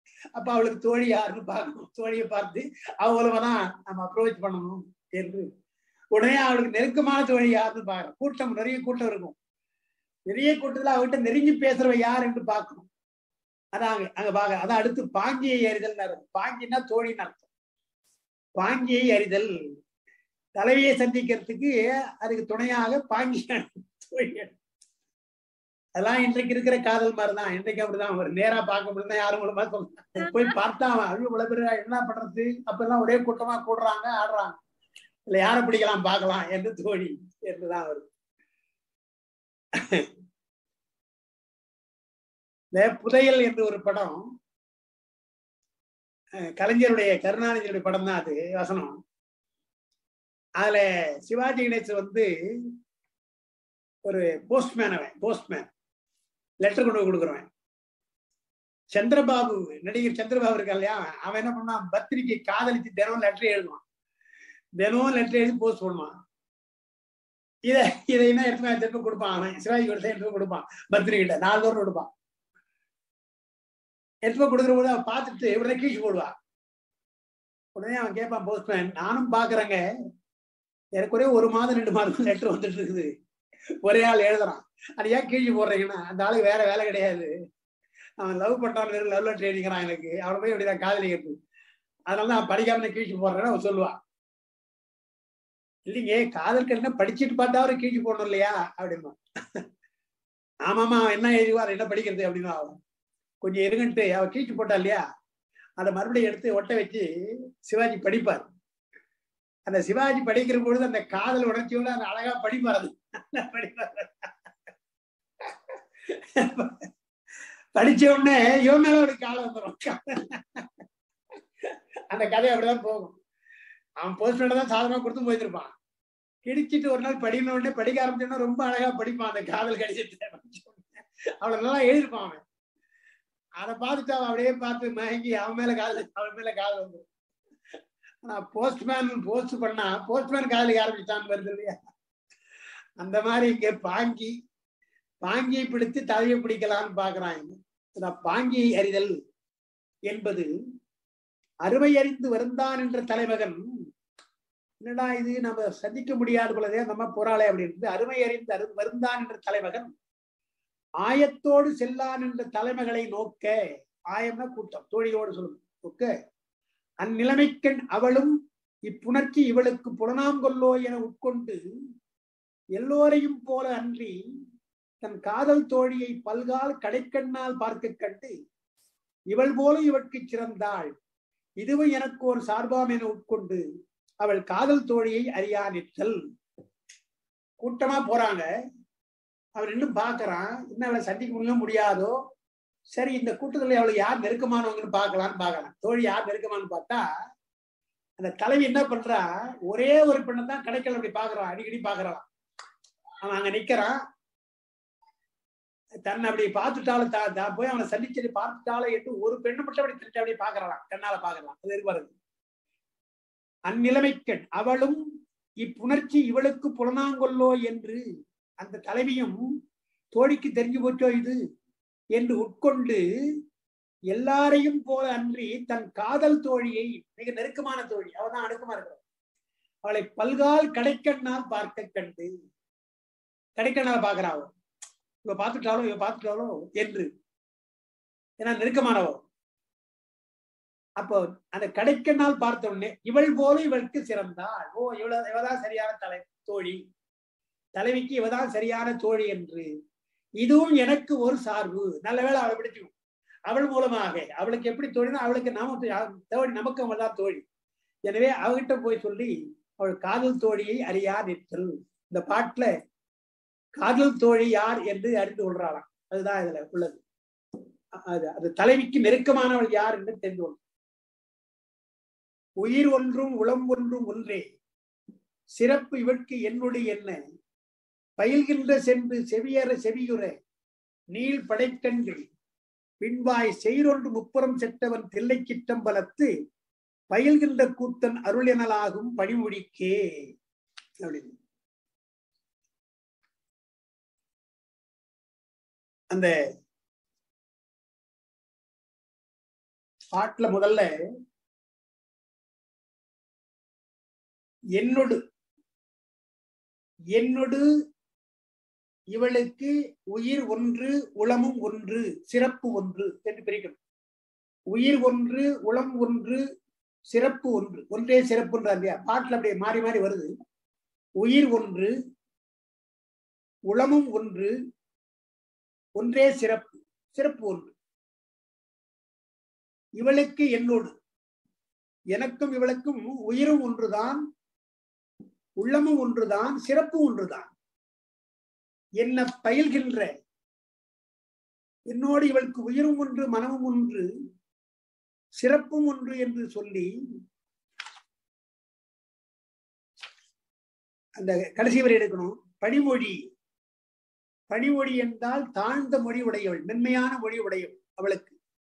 அப்ப அவளுக்கு தோழி யாருன்னு பார்க்கணும் தோழியை பார்த்து அவங்கள தான் நம்ம அப்ரோச் பண்ணணும் என்று உடனே அவளுக்கு நெருக்கமான தோழி யாருன்னு பார்க்கணும் கூட்டம் நிறைய கூட்டம் இருக்கும் நிறைய கூட்டத்துல அவகிட்ட நெருங்கி பேசுறவ யார் என்று பார்க்கணும் அதான் அங்க அங்க பாக்க அதான் அடுத்து பாங்கியை அறிதல் பாங்கினா தோழின்னு அர்த்தம் பாங்கியை அறிதல் தலைவியை சந்திக்கிறதுக்கு அதுக்கு துணையாக பாங்கிய தோழி அதெல்லாம் இன்றைக்கு இருக்கிற காதல் மாதிரிதான் இன்றைக்கு அப்படிதான் ஒரு நேரா பார்க்க முடியும் யாரும் மூலமா சொல்றாங்க போய் பார்த்தா அவன் அழுவு உழப்பிற என்ன பண்றது அப்ப எல்லாம் ஒரே கூட்டமா கூடுறாங்க ஆடுறாங்க இல்ல யாரை பிடிக்கலாம் பார்க்கலாம் என்று தோழி என்றுதான் வருது இந்த புதையல் என்று ஒரு படம் கலைஞருடைய கருணாநிதியுடைய படம் தான் அது வசனம் அதுல சிவாஜி கணேசன் வந்து ஒரு போஸ்ட்மேன் அவன் போஸ்ட்மேன் லெட்டர் கொண்டு போய் கொடுக்குறவன் சந்திரபாபு நடிகர் சந்திரபாபு இருக்கா இல்லையா அவன் என்ன பண்ணான் பத்திரிக்கை காதலிச்சு தினம் லெட்டர் எழுதுவான் தினம் லெட்டர் எழுதி போஸ்ட் பண்ணுவான் இத இதை என்ன எடுத்து திரும்ப கொடுப்பான் அவன் சிவாஜி கொடுத்த எடுத்து கொடுப்பான் பத்திரிகிட்ட நாலு தோறும் கொடுப்பான் எடுத்து கொடுக்குற போது அவன் பார்த்துட்டு உடனே கீழ்ச்சி போடுவான் உடனே அவன் கேட்பான் போஸ்ட்மேன் நானும் பாக்குறேங்க எனக்கு ஒரே ஒரு மாதம் ரெண்டு மாதம் லெட்டர் வந்துட்டு இருக்குது ஒரே ஆள் எழுதுறான் அது ஏன் கீழ்ச்சி போடுறீங்கன்னா அந்த ஆளுக்கு வேற வேலை கிடையாது அவன் லவ் பண்றான் வெறும் லவ் லெட்டர் எழுதிக்கிறான் எனக்கு அவனை போய் இப்படிதான் காதலிக்கிறது அதனால நான் படிக்காம கீழ்ச்சி போடுறேன்னு அவன் சொல்லுவான் இல்லைங்க காதல் கண்ண படிச்சுட்டு பார்த்தா அவரை கீழ்ச்சி போடணும் இல்லையா அப்படின்னா ஆமாமா அவன் என்ன எழுதுவார் என்ன படிக்கிறது அப்படின்னு அவன் கொஞ்சம் இருங்கன்ட்டு அவன் கீழ்ச்சி போட்டா இல்லையா அதை மறுபடியும் எடுத்து ஒட்ட வச்சு சிவாஜி படிப்பார் அந்த சிவாஜி படிக்கிற பொழுது அந்த காதல் உணர்ச்சியோட அந்த அழகா படிப்பார் அது படிப்பார் படிச்ச உடனே இவன் மேல ஒரு காலம் வந்துடும் அந்த கதை அப்படிதான் போகும் அவன் போஸ்ட்மேன் தான் சாதனமா கொடுத்து போயிருப்பான் கிடிச்சிட்டு ஒரு நாள் படிக்கணும் உடனே படிக்க ஆரம்பிச்சோன்னா ரொம்ப அழகா படிப்பான் அந்த காதல் கடிச்சிட்டு அவ்வளவு நல்லா எழுதிருப்பான் அவன் அதை பார்த்துட்டு அவன் அப்படியே பார்த்து மயங்கி அவன் மேல காதல் அவன் மேல காதல் வந்துடும் ஆனா போஸ்ட்மேன் போஸ்ட் பண்ணா போஸ்ட்மேன் காதலிக்க ஆரம்பிச்சான்னு வருது இல்லையா அந்த மாதிரி இங்க பாங்கி பாங்கியை பிடித்து தலையை பிடிக்கலாம்னு பாக்குறாங்க பாங்கியை அறிதல் என்பது அருமை அறிந்து வருந்தான் என்ற தலைமகன் என்னடா இது நம்ம சந்திக்க முடியாத போலதே நம்ம போராளே அப்படின்னு அருமை அறிந்து அரு வருந்தான் என்ற தலைமகன் ஆயத்தோடு செல்லான் என்ற தலைமகளை நோக்க ஆயம்னா கூட்டம் தோழியோடு சொல்லுங்க நோக்க அந்நிலைமைக்கண் அவளும் இப்புணர்ச்சி இவளுக்கு புலனாம் கொல்லோ என உட்கொண்டு எல்லோரையும் போல அன்றி தன் காதல் தோழியை பல்கால் கடைக்கண்ணால் பார்க்க கண்டு இவள் போல இவற்கு சிறந்தாள் இதுவும் எனக்கு ஒரு சார்பாம் என உட்கொண்டு அவள் காதல் தோழியை அறியா நிற்றல் கூட்டமா போறாங்க அவர் இன்னும் பாக்குறான் இன்னும் அவளை சந்திக்க முடியும் முடியாதோ சரி இந்த கூட்டத்துல அவளுக்கு யார் நெருக்கமானவங்கன்னு பார்க்கலான்னு பார்க்கலாம் தோழி யார் நெருக்கமானு பார்த்தா அந்த தலைவி என்ன பண்றா ஒரே ஒரு பெண்ணை தான் கடைக்கல அப்படி பாக்குறான் அடிக்கடி பாக்குறான் அவன் அங்க நிக்கிறான் தன்னை அப்படி பார்த்துட்டாலும் தான் போய் அவனை சந்திச்சு பார்த்துட்டாலும் என்று ஒரு பெண்ணு மட்டும் அப்படி திருட்டு அப்படி பாக்குறான் கண்ணால பாக்குறான் அது இருப்பாரு அந்நிலைமைக்கண் அவளும் இப்புணர்ச்சி இவளுக்கு புலனாங்கொல்லோ என்று அந்த தலைவியும் தோழிக்கு தெரிஞ்சு போச்சோ இது என்று உட்கொண்டு எல்லாரையும் போல அன்றி தன் காதல் தோழியை மிக நெருக்கமான தோழி அவதான் அடுக்கமா இருக்கிறான் அவளை பல்கால் கடைக்கண்ணால் பார்க்க கண்டு கடைக்கண்ணால் பாக்குறாவோ இவ பார்த்துட்டாலோ இவ பார்த்துட்டாலோ என்று ஏன்னா நெருக்கமானவோ அப்போ அந்த கடைக்கண்ணால் பார்த்த உடனே இவள் போல இவளுக்கு சிறந்தாள் ஓ இவ்வளவு இவதான் சரியான தலை தோழி தலைவிக்கு இவதான் சரியான தோழி என்று இதுவும் எனக்கு ஒரு சார்பு நல்ல வேலை அவளை பிடிச்சிக்கும் அவள் மூலமாக அவளுக்கு எப்படி தோழினா அவளுக்கு நாம தோழி நமக்கு அவள் தான் தோழி எனவே அவகிட்ட போய் சொல்லி அவள் காதல் தோழியை அறியா நிற்றல் இந்த பாட்டுல காதல் தோழி யார் என்று அறிந்து கொள்றாளாம் அதுதான் இதுல உள்ளது அது அது தலைவிக்கு நெருக்கமானவள் யார் என்று தெரிந்து கொள்ளும் உயிர் ஒன்றும் உளம் ஒன்றும் ஒன்றே சிறப்பு இவற்கு என்னுடைய என்ன பயில்கின்ற சென்று செவியற செவியுற நீள் படைக்கண்கள் பின்வாய் செய்ரொன்று முப்புறம் செட்டவன் தில்லை கிட்டம் பலத்து பயில்கின்ற கூத்தன் அருளெனலாகும் பணிமுடிக்கே அப்படின்னு அந்த பாட்டுல முதல்ல என்னொடு என்னொடு இவளுக்கு உயிர் ஒன்று உளமும் ஒன்று சிறப்பு ஒன்று என்று பிரிக்கணும் உயிர் ஒன்று உளம் ஒன்று சிறப்பு ஒன்று ஒன்றே சிறப்புன்ற இல்லையா பாட்டுல அப்படியே மாறி மாறி வருது உயிர் ஒன்று உளமும் ஒன்று ஒன்றே சிறப்பு சிறப்பு ஒன்று இவளுக்கு என்னோடு எனக்கும் இவளுக்கும் உயிரும் ஒன்றுதான் உள்ளமும் ஒன்றுதான் சிறப்பு ஒன்றுதான் என்ன பயில்கின்ற என்னோடு இவளுக்கு உயிரும் ஒன்று மனமும் ஒன்று சிறப்பும் ஒன்று என்று சொல்லி அந்த கடைசி வரை எடுக்கணும் பனிமொழி பனிமொழி என்றால் தாழ்ந்த மொழி உடையவள் மென்மையான மொழி உடையவள் அவளுக்கு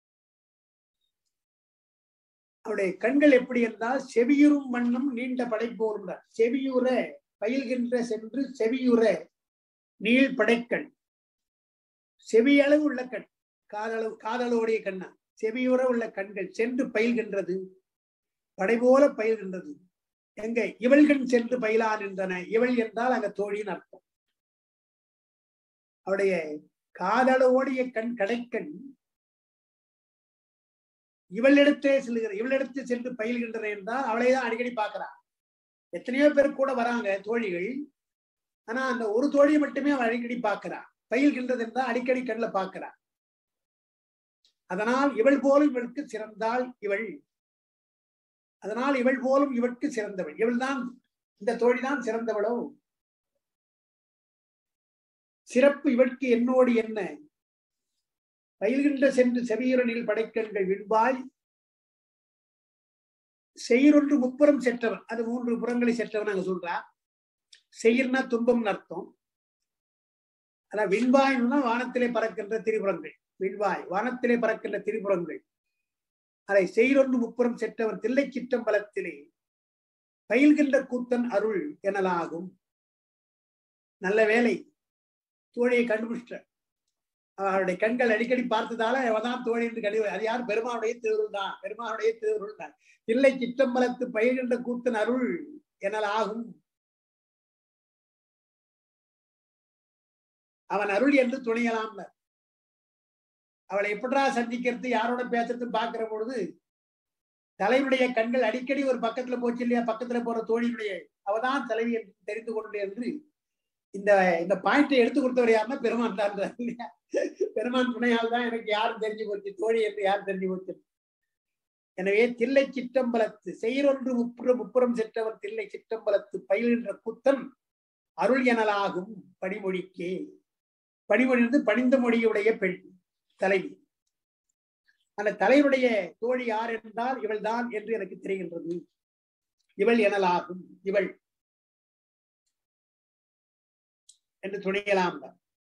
அவளுடைய கண்கள் எப்படி என்றால் செவியுறும் வண்ணம் நீண்ட படைப்போர் செவியுற பயில்கின்ற சென்று செவியுற நீள் படைக்கண் செவியளவு உள்ள கண் காதளவு காதலோடைய கண்ணா செவியுற உள்ள கண்கள் சென்று பயில்கின்றது படை போல பயில்கின்றது எங்க இவள்கள் சென்று பயிலான் என்றன இவள் என்றால் அங்க தோழின்னு அர்த்தம் அவருடைய காதலோடைய கண் கடைக்கண் இவளிடத்தே செல்லுகிற இவளிடத்து சென்று பயில்கின்றன என்றால் அவளை தான் அடிக்கடி பார்க்கிறான் எத்தனையோ பேர் கூட வராங்க தோழிகள் ஆனா அந்த ஒரு தோழியை மட்டுமே அவள் அடிக்கடி பார்க்கிறான் பயில்கின்றது என்றால் அடிக்கடி கண்ணில் பார்க்கிறான் அதனால் இவள் போலும் இவளுக்கு சிறந்தாள் இவள் அதனால் இவள் போலும் இவளுக்கு சிறந்தவள் இவள் தான் இந்த தோழி தான் சிறந்தவளோ சிறப்பு இவளுக்கு என்னோடு என்ன பயில்கின்ற சென்று செவியுரனில் படைக்கண்கள் விண்பாய் செயிரொன்று முப்புறம் செற்றவன் அது மூன்று புறங்களை செற்றவன் அங்க சொல்றா செயிர்னா துன்பம்னு அர்த்தம் ஆனா விண்பாய்னா வானத்திலே பறக்கின்ற திரிபுரங்கள் விண்வாய் வானத்திலே பறக்கின்ற திரிபுரங்கள் அதை செயிரொன்று முப்புறம் செற்றவன் தில்லை சிற்றம்பலத்திலே பயில்கின்ற கூத்தன் அருள் எனலாகும் நல்ல வேலை தோழியை கண்டுபிடிச்சிட்ட அவருடைய கண்கள் அடிக்கடி பார்த்ததால அவதான் தோழி என்று கழிவு அது யார் பெருமானுடைய திருவுருள் தான் பெருமானுடைய திருவுருள் தான் தில்லை சிற்றம்பலத்து பயில்கின்ற கூத்தன் அருள் எனலாகும் அவன் அருள் என்று துணையலாம்ல அவளை எப்படா சந்திக்கிறது யாரோட பேசுறது பாக்குற பொழுது தலைவனுடைய கண்கள் அடிக்கடி ஒரு பக்கத்துல போச்சு இல்லையா பக்கத்துல போற தோழியுடைய அவதான் தலைவி என்று தெரிந்து கொண்டு என்று இந்த இந்த பாயிண்டை எடுத்து கொடுத்தவர் யாருன்னா பெருமான் தான் இல்லையா பெருமான் துணையால் தான் எனக்கு யாரும் தெரிஞ்சு போச்சு தோழி என்று யார் தெரிஞ்சு போச்சு எனவே தில்லை சிற்றம்பலத்து செயரொன்று முப்புறம் முப்புறம் செற்றவர் தில்லை சிற்றம்பலத்து பயில்கின்ற குத்தன் அருள் எனலாகும் பணிமொழிக்கே பணிமொழி வந்து பணிந்த மொழியுடைய பெண் தலைவி அந்த தலைவருடைய தோழி யார் என்றால் இவள் தான் என்று எனக்கு தெரிகின்றது இவள் எனலாகும் இவள் என்று துணியலாம்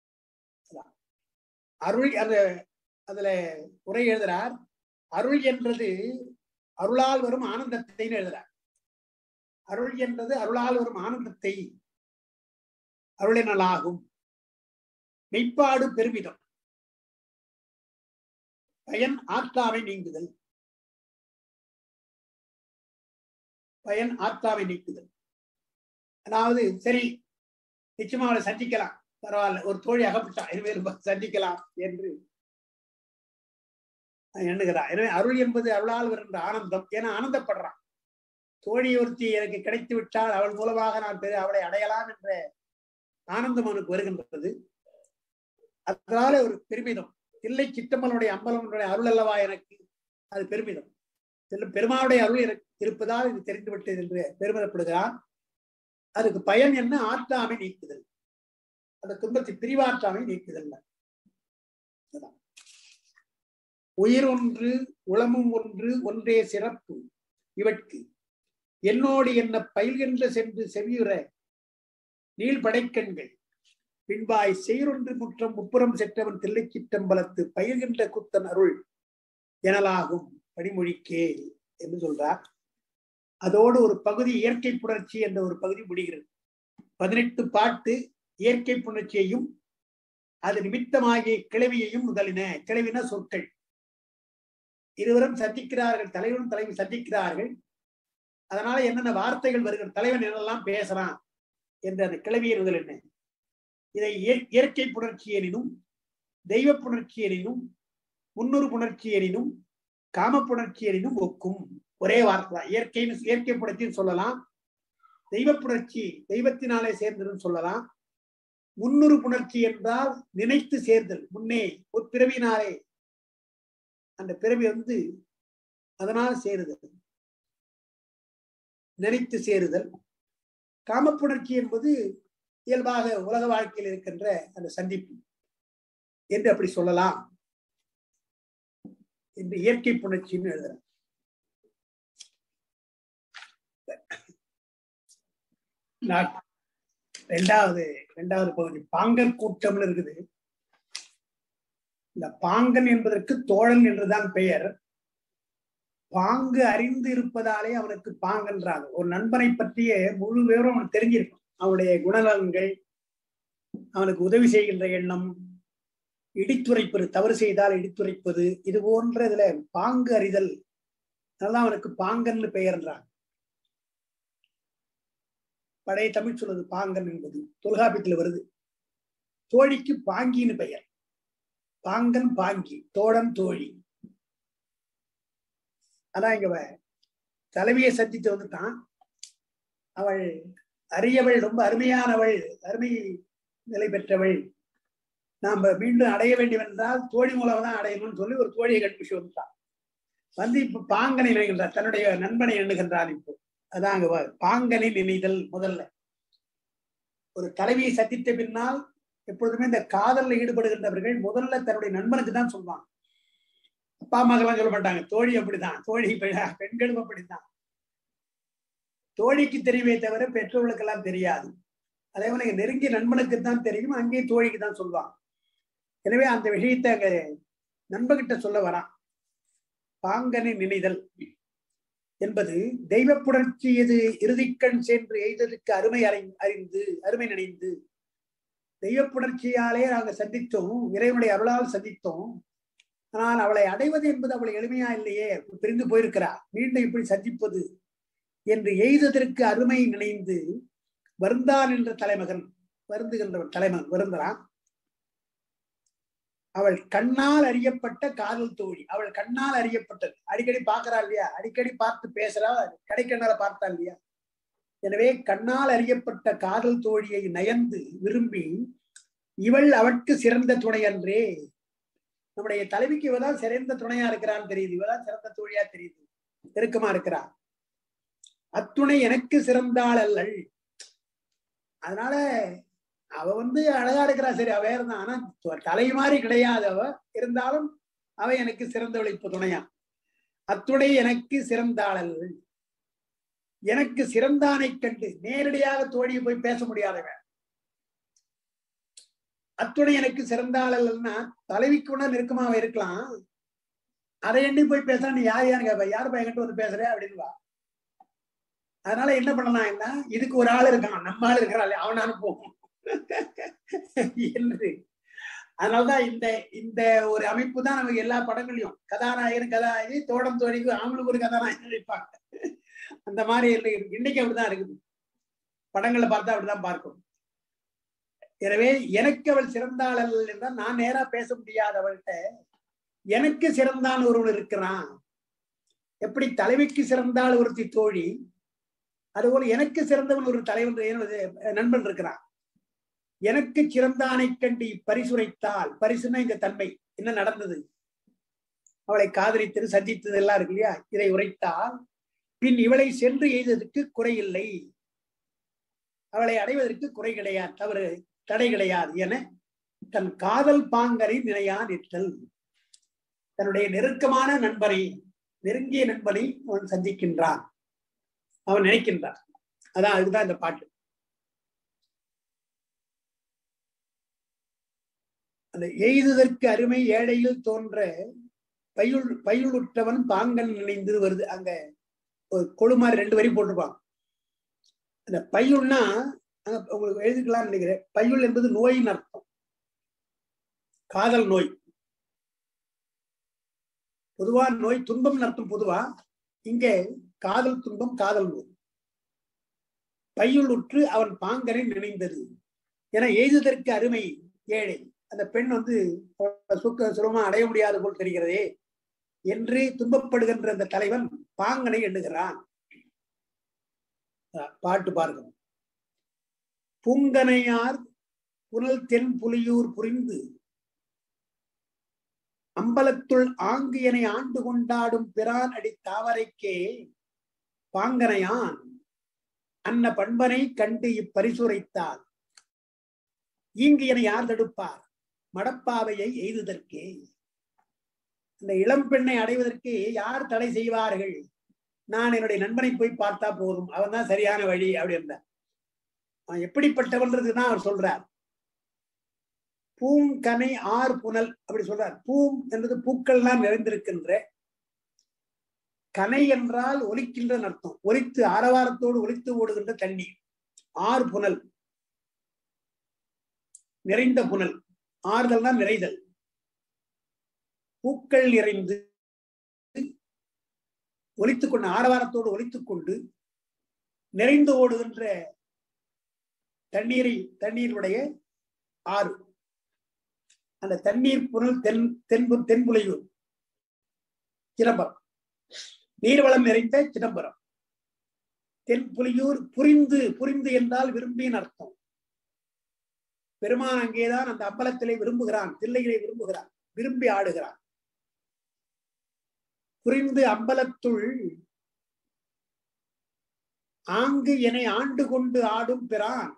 அருள் அந்த அதுல உரை எழுதுறார் அருள் என்றது அருளால் வரும் ஆனந்தத்தை எழுதுறார் அருள் என்றது அருளால் வரும் ஆனந்தத்தை அருளினலாகும் மெய்ப்பாடு பெருமிதம் பயன் ஆற்றாவை நீங்குதல் பயன் ஆற்றாவை நீக்குதல் அதாவது சரி நிச்சயமா அவளை சந்திக்கலாம் பரவாயில்ல ஒரு தோழி அகப்பட்டா இனிமேல் சந்திக்கலாம் என்று எண்ணுகிறார் எனவே அருள் என்பது அருளால் வருகின்ற ஆனந்தம் என ஆனந்தப்படுறான் தோழி ஒருத்தி எனக்கு கிடைத்து விட்டால் அவள் மூலமாக நான் பெரு அவளை அடையலாம் என்ற ஆனந்தம் அவனுக்கு வருகின்றது அதனால ஒரு பெருமிதம் தில்லை சித்தம்மனுடைய அம்பலனுடைய அருள் அல்லவா எனக்கு அது பெருமிதம் பெருமாவுடைய அருள் எனக்கு இருப்பதால் இது தெரிந்துவிட்டது என்று பெருமிதப்படுகிறான் அதுக்கு பயன் என்ன ஆற்றாமை நீக்குதல் அந்த துன்பத்தை பிரிவாற்றாமை நீக்குதல் உயிர் ஒன்று உளமும் ஒன்று ஒன்றே சிறப்பு இவட்கு என்னோடு என்ன பயில்கின்ற சென்று செவியுற நீள் படைக்கண்கள் பின்பாய் செய்யொன்று முற்றம் முப்புறம் செற்றவன் தில்லை சிற்றம்பலத்து பயிர்கின்ற குத்தன் அருள் எனலாகும் படிமொழிக்கே என்று சொல்றார் அதோடு ஒரு பகுதி இயற்கை புணர்ச்சி என்ற ஒரு பகுதி முடிகிறது பதினெட்டு பாட்டு இயற்கை புணர்ச்சியையும் அது நிமித்தமாகிய கிளவியையும் முதலின கிளவின சொற்கள் இருவரும் சந்திக்கிறார்கள் தலைவனும் தலைவி சந்திக்கிறார்கள் அதனால என்னென்ன வார்த்தைகள் வருகிற தலைவன் என்னெல்லாம் பேசுறான் என்ற அந்த கிளவியறுதல் என்ன இதை இய- இயற்கை புணர்ச்சி எனினும் தெய்வ புணர்ச்சி எனினும் முன்னூறு புணர்ச்சி எனினும் காம புணர்ச்சி எனினும் ஒக்கும் ஒரே வார்த்தை தான் இயற்கைன்னு இயற்கை புணர்ச்சின்னு சொல்லலாம் தெய்வ புணர்ச்சி தெய்வத்தினாலே சேர்ந்ததுன்னு சொல்லலாம் முன்னூறு புணர்ச்சி என்றால் நினைத்து சேர்தல் முன்னே ஒரு பிறவினாலே அந்த பிறவி வந்து அதனால் சேருதல் நினைத்து சேருதல் காமப்புணர்ச்சி என்பது இயல்பாக உலக வாழ்க்கையில் இருக்கின்ற அந்த சந்திப்பு என்று அப்படி சொல்லலாம் என்று இயற்கை புணர்ச்சின்னு எழுதுறேன் நான் ரெண்டாவது ரெண்டாவது பகுதி பாங்கர் கூட்டம்னு இருக்குது இந்த பாங்கன் என்பதற்கு தோழன் என்றுதான் பெயர் பாங்கு அறிந்து இருப்பதாலே அவனுக்கு பாங்கன்றாங்க ஒரு நண்பனை பற்றிய முழு விவரம் அவனுக்கு தெரிஞ்சிருக்கும் அவனுடைய குணநலன்கள் அவனுக்கு உதவி செய்கின்ற எண்ணம் இடித்துரைப்பது தவறு செய்தால் இடித்துரைப்பது இது போன்ற இதுல பாங்கு அறிதல் அதனால அவனுக்கு பாங்கன்னு பெயர்ன்றாங்க பழைய தமிழ் சொல்லுது பாங்கன் என்பது தொல்காப்பியத்தில் வருது தோழிக்கு பாங்கின்னு பெயர் பாங்கன் பாங்கி தோழன் தோழி அதான் இங்க வ- தலைவியை சந்தித்து வந்துட்டான் அவள் அரியவள் ரொம்ப அருமையானவள் அருமை நிலை பெற்றவள் நாம மீண்டும் அடைய வேண்டும் என்றால் தோழி மூலம் தான் அடையணும்னு சொல்லி ஒரு தோழியை கண்டுபிடிச்சு வந்துட்டான் வந்து இப்ப பாங்கனை நினைக்கின்றார் தன்னுடைய நண்பனை எண்ணுகின்றான் இப்போ அதான் அங்க வ- பாங்கனை நினைதல் முதல்ல ஒரு தலைவியை சந்தித்த பின்னால் எப்பொழுதுமே இந்த காதல்ல ஈடுபடுகின்றவர்கள் முதல்ல தன்னுடைய நண்பனுக்கு தான் சொல்லுவாங்க அப்பா அம்மாக்கெல்லாம் சொல்ல மாட்டாங்க தோழி அப்படிதான் தோழி பெ- பெண்களும் அப்படித்தான் தோழிக்கு தெரியுமே தவிர பெற்றோர்களுக்கெல்லாம் தெரியாது அதே போல எங்க நெருங்கிய நண்பனுக்கு தான் தெரியும் அங்கேயே தோழிக்கு தான் சொல்லுவாங்க எனவே அந்த விஷயத்தை அங்க நண்பகிட்ட சொல்ல வரான் பாங்கனை நினைதல் என்பது தெய்வ புணர்ச்சி இது இறுதிக்கண் சென்று எய்ததுக்கு அருமை அறி அறிந்து அருமை நினைந்து தெய்வ புணர்ச்சியாலே நாங்கள் சந்தித்தோம் இறைவனுடைய அருளால் சந்தித்தோம் ஆனால் அவளை அடைவது என்பது அவள் எளிமையா இல்லையே பிரிந்து போயிருக்கிறார் மீண்டும் இப்படி சந்திப்பது என்று எய்ததற்கு அருமை நினைந்து வருந்தான் என்ற தலைமகன் வருந்துகின்றவன் தலைமகன் வருந்துறான் அவள் கண்ணால் அறியப்பட்ட காதல் தோழி அவள் கண்ணால் அறியப்பட்டது அடிக்கடி பார்க்கறா இல்லையா அடிக்கடி பார்த்து பேசுறா கடைக்கண்ணால பார்த்தா இல்லையா எனவே கண்ணால் அறியப்பட்ட காதல் தோழியை நயந்து விரும்பி இவள் அவൾക്ക് சிறந்த துணை அன்றே நம்முடைய தலைவிக்கு இவதான் சிறந்த துணையா இருக்கிறான்னு தெரியுது இவதான் சிறந்த தோழியா தெரியுது நெருக்கமா இருக்கிறா அத்துணை எனக்கு சிறந்தாள் அல்லள் அதனால அவ வந்து அழகா இருக்கிறா சரி அவ வேற தான் ஆனா த- தலை மாதிரி கிடையாது அவ இருந்தாலும் அவ எனக்கு சிறந்தவள் இப்ப துணையா அத்துணை எனக்கு சிறந்தாளல் எனக்கு சிறந்தானை கண்டு நேரடியாக தோழியை போய் பேச முடியாதவன் அத்துணை எனக்கு சிறந்தாளல்னா தலைவிக்கு கூட நெருக்கமா அவ இருக்கலாம் அதை எண்ணி போய் பேசுறா நீ யார் யாருங்க கேப்ப யார் பையன்கிட்ட வந்து பேசுற அப்படின்னு வா அதனால என்ன பண்ணலாம் என்ன இதுக்கு ஒரு ஆள் இருக்கான் நம்ம ஆள் இருக்கிறாள் அவன் அனுப்புவோம் என்று அதனாலதான் இந்த இந்த ஒரு அமைப்பு தான் நமக்கு எல்லா படங்களையும் கதாநாயகன் கதாநாயகி தோடம் தோழிக்கு அவங்களுக்கு ஒரு கதாநாயகன் இருப்பாங்க அந்த மாதிரி இல்லை- இன்னைக்கு அப்படிதான் இருக்குது படங்களை பார்த்தா அப்படிதான் பார்க்கும் எனவே எனக்கு அவள் சிறந்தாள் அல்ல என்றால் நான் நேரா பேச முடியாதவள்கிட்ட எனக்கு சிறந்தான் ஒருவன் இருக்கிறான் எப்படி தலைவிக்கு சிறந்தாள் ஒருத்தி தோழி அதுபோல எனக்கு சிறந்தவன் ஒரு தலைவன் என்னது நண்பன் இருக்கிறான் எனக்கு சிறந்தானை கண்டு பரிசுரைத்தால் பரிசுன்னா இந்த தன்மை என்ன நடந்தது அவளை காதலித்தது சந்தித்தது எல்லாம் இருக்கு இல்லையா இதை உரைத்தால் பின் இவளை சென்று எய்ததற்கு குறையில்லை அவளை அடைவதற்கு குறை கிடையாது தவறு தடை கிடையாது என தன் காதல் பாங்கரை நினையா நிற்றல் தன்னுடைய நெருக்கமான நண்பனை நெருங்கிய நண்பனை அவன் சந்திக்கின்றான் அவன் நினைக்கின்றான் அதான் அதுதான் இந்த பாட்டு அந்த எய்துதற்கு அருமை ஏழையில் தோன்ற பையுள் பையுளுற்றவன் பாங்கன் நினைந்து வருது அங்க ஒரு கொழுமாறு ரெண்டு வரி போட்டிருப்பான் அந்த பையுள்னா அங்க உங்களுக்கு எழுதிக்கலாம்னு நினைக்கிறேன் பையுள் என்பது நோயின் அர்த்தம் காதல் நோய் பொதுவா நோய் துன்பம் அர்த்தம் பொதுவா இங்கே காதல் துன்பம் காதல் நோய் பையுள் உற்று அவன் பாங்கனை நினைந்தது என எய்துதற்கு அருமை ஏழை அந்த பெண் வந்து சுக்க சுலமா அடைய முடியாது போல் தெரிகிறதே என்று துன்பப்படுகின்ற அந்த தலைவன் பாங்கனை எண்ணுகிறான் பாட்டு பாருங்க பூங்கனையார் புனல் தென் புலியூர் புரிந்து அம்பலத்துள் ஆங்கியனை ஆண்டு கொண்டாடும் பிரான் அடி தாவரைக்கே பாங்கனையான் அன்ன பண்பனை கண்டு இப்பரிசுரைத்தால் ஈங்கியனை யார் தடுப்பார் மடப்பாவையை எய்துதற்கே இந்த இளம் பெண்ணை அடைவதற்கு யார் தடை செய்வார்கள் நான் என்னுடைய நண்பனை போய் பார்த்தா போதும் அவன் தான் சரியான வழி அப்படி இருந்தார் அவன் எப்படிப்பட்டவன்றதுதான் அவர் சொல்றார் பூங்கனை ஆர் புனல் அப்படி சொல்றார் பூம் என்பது பூக்கள்லாம் நிறைந்திருக்கின்ற கனை என்றால் ஒலிக்கின்ற அர்த்தம் ஒலித்து ஆரவாரத்தோடு ஒலித்து ஓடுகின்ற தண்ணீர் ஆர் புனல் நிறைந்த புனல் ஆறுதல்னா நிறைதல் பூக்கள் நிறைந்து ஒலித்துக் கொண்டு ஆரவாரத்தோடு ஒலித்துக் கொண்டு நிறைந்து ஓடுகின்ற தண்ணீரை தண்ணீருடைய ஆறு அந்த தண்ணீர் புனல் தென் தென்பு தென்புலையூர் சிதம்பரம் நீர்வளம் நிறைந்த சிதம்பரம் தென்புலியூர் புரிந்து புரிந்து என்றால் விரும்பின் அர்த்தம் பெருமான் அங்கேதான் அந்த அம்பலத்திலே விரும்புகிறான் தில்லைகளை விரும்புகிறான் விரும்பி ஆடுகிறான் புரிந்து அம்பலத்துள் ஆங்கு என்னை ஆண்டு கொண்டு ஆடும் பிரான்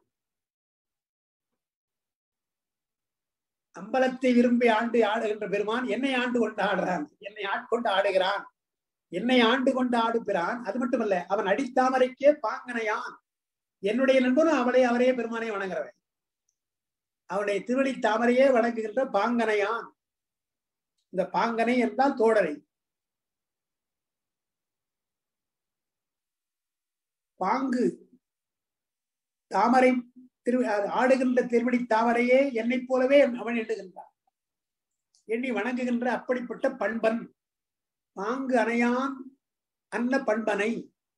அம்பலத்தை விரும்பி ஆண்டு ஆடுகின்ற பெருமான் என்னை ஆண்டு கொண்டு ஆடுறான் என்னை ஆட்கொண்டு ஆடுகிறான் என்னை ஆண்டு கொண்டு ஆடுகிறான் அது மட்டுமல்ல அவன் அடித்தாமரைக்கே பாங்கனையான் என்னுடைய நண்பனும் அவளை அவரே பெருமானை வணங்குறவன் அவனுடைய திருவடி தாமரையே வணங்குகின்ற பாங்கனையான் இந்த பாங்கனை என்றால் தோடரை பாங்கு தாமரை திரு ஆடுகின்ற திருவடி தாமரையே என்னைப் போலவே அவன் எண்ணுகின்றான் எண்ணி வணங்குகின்ற அப்படிப்பட்ட பண்பன் பாங்கு அணையான் அன்ன பண்பனை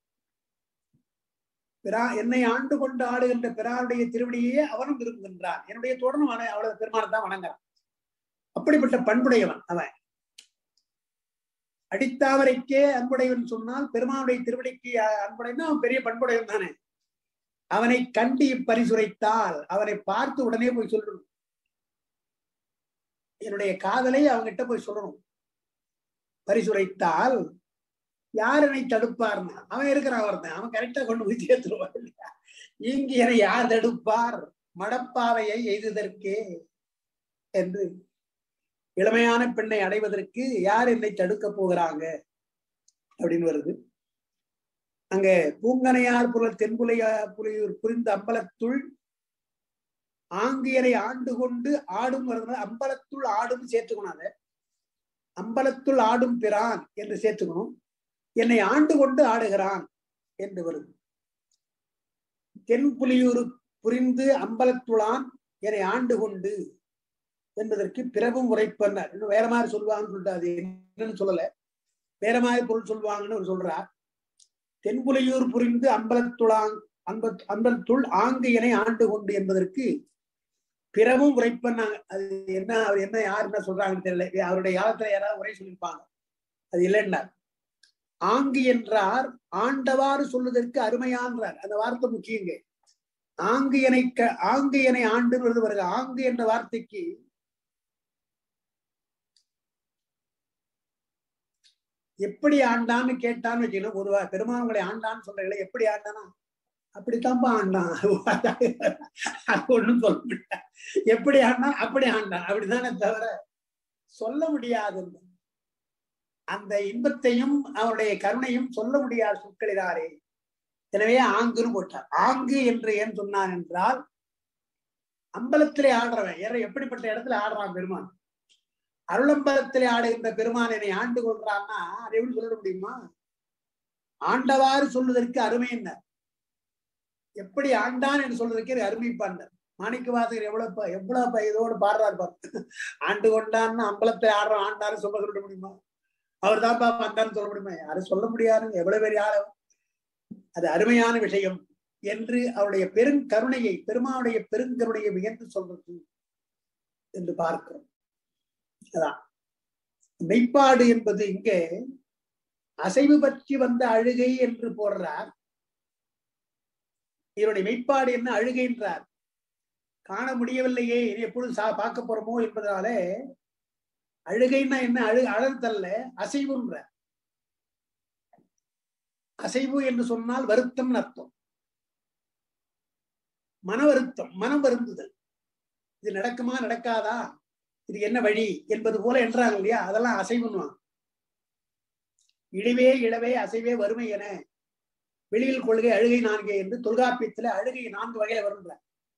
பிறா என்னை ஆண்டு கொண்டு ஆடுகின்ற பிறாருடைய திருவடியே அவனும் விரும்புகின்றான் என்னுடைய தோழனும் அவளது பெருமானை தான் வணங்குறான் அப்படிப்பட்ட பண்புடையவன் அவன் அடித்தாவரைக்கே அன்புடையவன் சொன்னால் பெருமானுடைய திருவடிக்கு அன்புடையவன் அவன் பெரிய பண்புடையவன் தானே அவனை கண்டு பரிசுரைத்தால் அவனை பார்த்து உடனே போய் சொல்லணும் என்னுடைய காதலை அவங்கிட்ட போய் சொல்லணும் பரிசுரைத்தால் யார் என்னை தடுப்பார்னா அவன் இருக்கிறான் ஒருத்தன் அவன் கரெக்டா கொண்டு போய் சேர்த்துருவான் இல்லையா இங்கு என்னை யார் தடுப்பார் மடப்பாவையை எய்துதற்கே என்று இளமையான பெண்ணை அடைவதற்கு யார் என்னை தடுக்க போகிறாங்க அப்படின்னு வருது அங்க பூங்கனையார் புல தென்புலையா புலியூர் புரிந்த அம்பலத்துள் ஆங்கியரை ஆண்டு கொண்டு ஆடும் வருது அம்பலத்துள் ஆடும் சேர்த்துக்கணும் அதை அம்பலத்துள் ஆடும் பிரான் என்று சேர்த்துக்கணும் என்னை ஆண்டு கொண்டு ஆடுகிறான் என்று வருது தென்புலியூர் புரிந்து அம்பலத்துளான் என்னை ஆண்டு கொண்டு என்பதற்கு பிறவும் உரைப்பன்னார் இன்னும் வேற மாதிரி சொல்லுவாங்கன்னு சொல்லிட்டு அது என்னன்னு சொல்லல வேற மாதிரி பொருள் சொல்லுவாங்கன்னு அவர் சொல்றார் தென்புலியூர் புரிந்து அம்பலத்துளாங் அன்ப அம்பலத்துள் ஆங்கு என ஆண்டு கொண்டு என்பதற்கு பிறவும் உரைப்பன்னாங்க அது என்ன அவர் என்ன யார் என்ன சொல்றாங்கன்னு தெரியல அவருடைய காலத்துல யாராவது உரை சொல்லியிருப்பாங்க அது இல்லைன்னார் ஆங்கு என்றார் ஆண்டவாறு சொல்லுவதற்கு அருமையான்றார் அந்த வார்த்தை முக்கியங்க ஆங்கு எனை ஆங்கு எனை ஆண்டுன்னு வருது ஆங்கு என்ற வார்த்தைக்கு எப்படி ஆண்டான்னு கேட்டான்னு வச்சுக்கணும் பொதுவா பெருமானங்களை ஆண்டான்னு சொல்றீங்களே எப்படி ஆண்டானா அப்படித்தான்ப்பா ஆண்டான் அது ஒண்ணும் சொல்ல முடியாது எப்படி ஆண்டான் அப்படி ஆண்டான் அப்படிதானே தவிர சொல்ல முடியாது அந்த இன்பத்தையும் அவருடைய கருணையும் சொல்ல முடியாத சொற்களினாரே எனவே ஆங்குன்னு போட்டார் ஆங்கு என்று ஏன் சொன்னான் என்றால் அம்பலத்திலே ஆடுறவன் ஏற எப்படிப்பட்ட இடத்துல ஆடுறான் பெருமான் அருளம்பலத்திலே ஆடுகின்ற பெருமான் என்னை ஆண்டு கொள்றான்னா அதை எப்படி சொல்ல முடியுமா ஆண்டவாறு சொல்வதற்கு அருமை என்ன எப்படி ஆண்டான் என்று சொல்வதற்கு அருமை பாண்டார் மாணிக்க வாசகர் எவ்வளவு எவ்வளவு இதோடு பாடுறாரு பாரு ஆண்டு கொண்டான்னு அம்பலத்தை ஆடுறான் ஆண்டாரு சொல்ல சொல்ல முடியுமா அவர் தான்ப்பா வந்தான்னு சொல்ல முடியுமா யாரும் சொல்ல முடியாது எவ்வளவு பெரிய ஆளு அது அருமையான விஷயம் என்று அவருடைய பெருங்கருணையை பெருமானுடைய பெருங்கருணையை வியந்து சொல்றது என்று பார்க்கிறோம் அதான் மெய்ப்பாடு என்பது இங்கே அசைவு பற்றி வந்த அழுகை என்று போடுறார் இதனுடைய மெய்ப்பாடு என்ன அழுகைன்றார் காண முடியவில்லையே இனி எப்பொழுது சா பார்க்க போறோமோ என்பதனாலே அழுகைன்னா என்ன அழு அழந்தல்ல அசைவுன்ற அசைவு என்று சொன்னால் வருத்தம் அர்த்தம் மன வருத்தம் மனம் வருந்துதல் இது நடக்குமா நடக்காதா இது என்ன வழி என்பது போல என்றாங்க இல்லையா அதெல்லாம் அசைவுன்னுவாங்க இழிவே இழவே அசைவே வறுமை என வெளியில் கொள்கை அழுகை நான்கே என்று தொல்காப்பியத்துல அழுகை நான்கு வகையில வருன்ற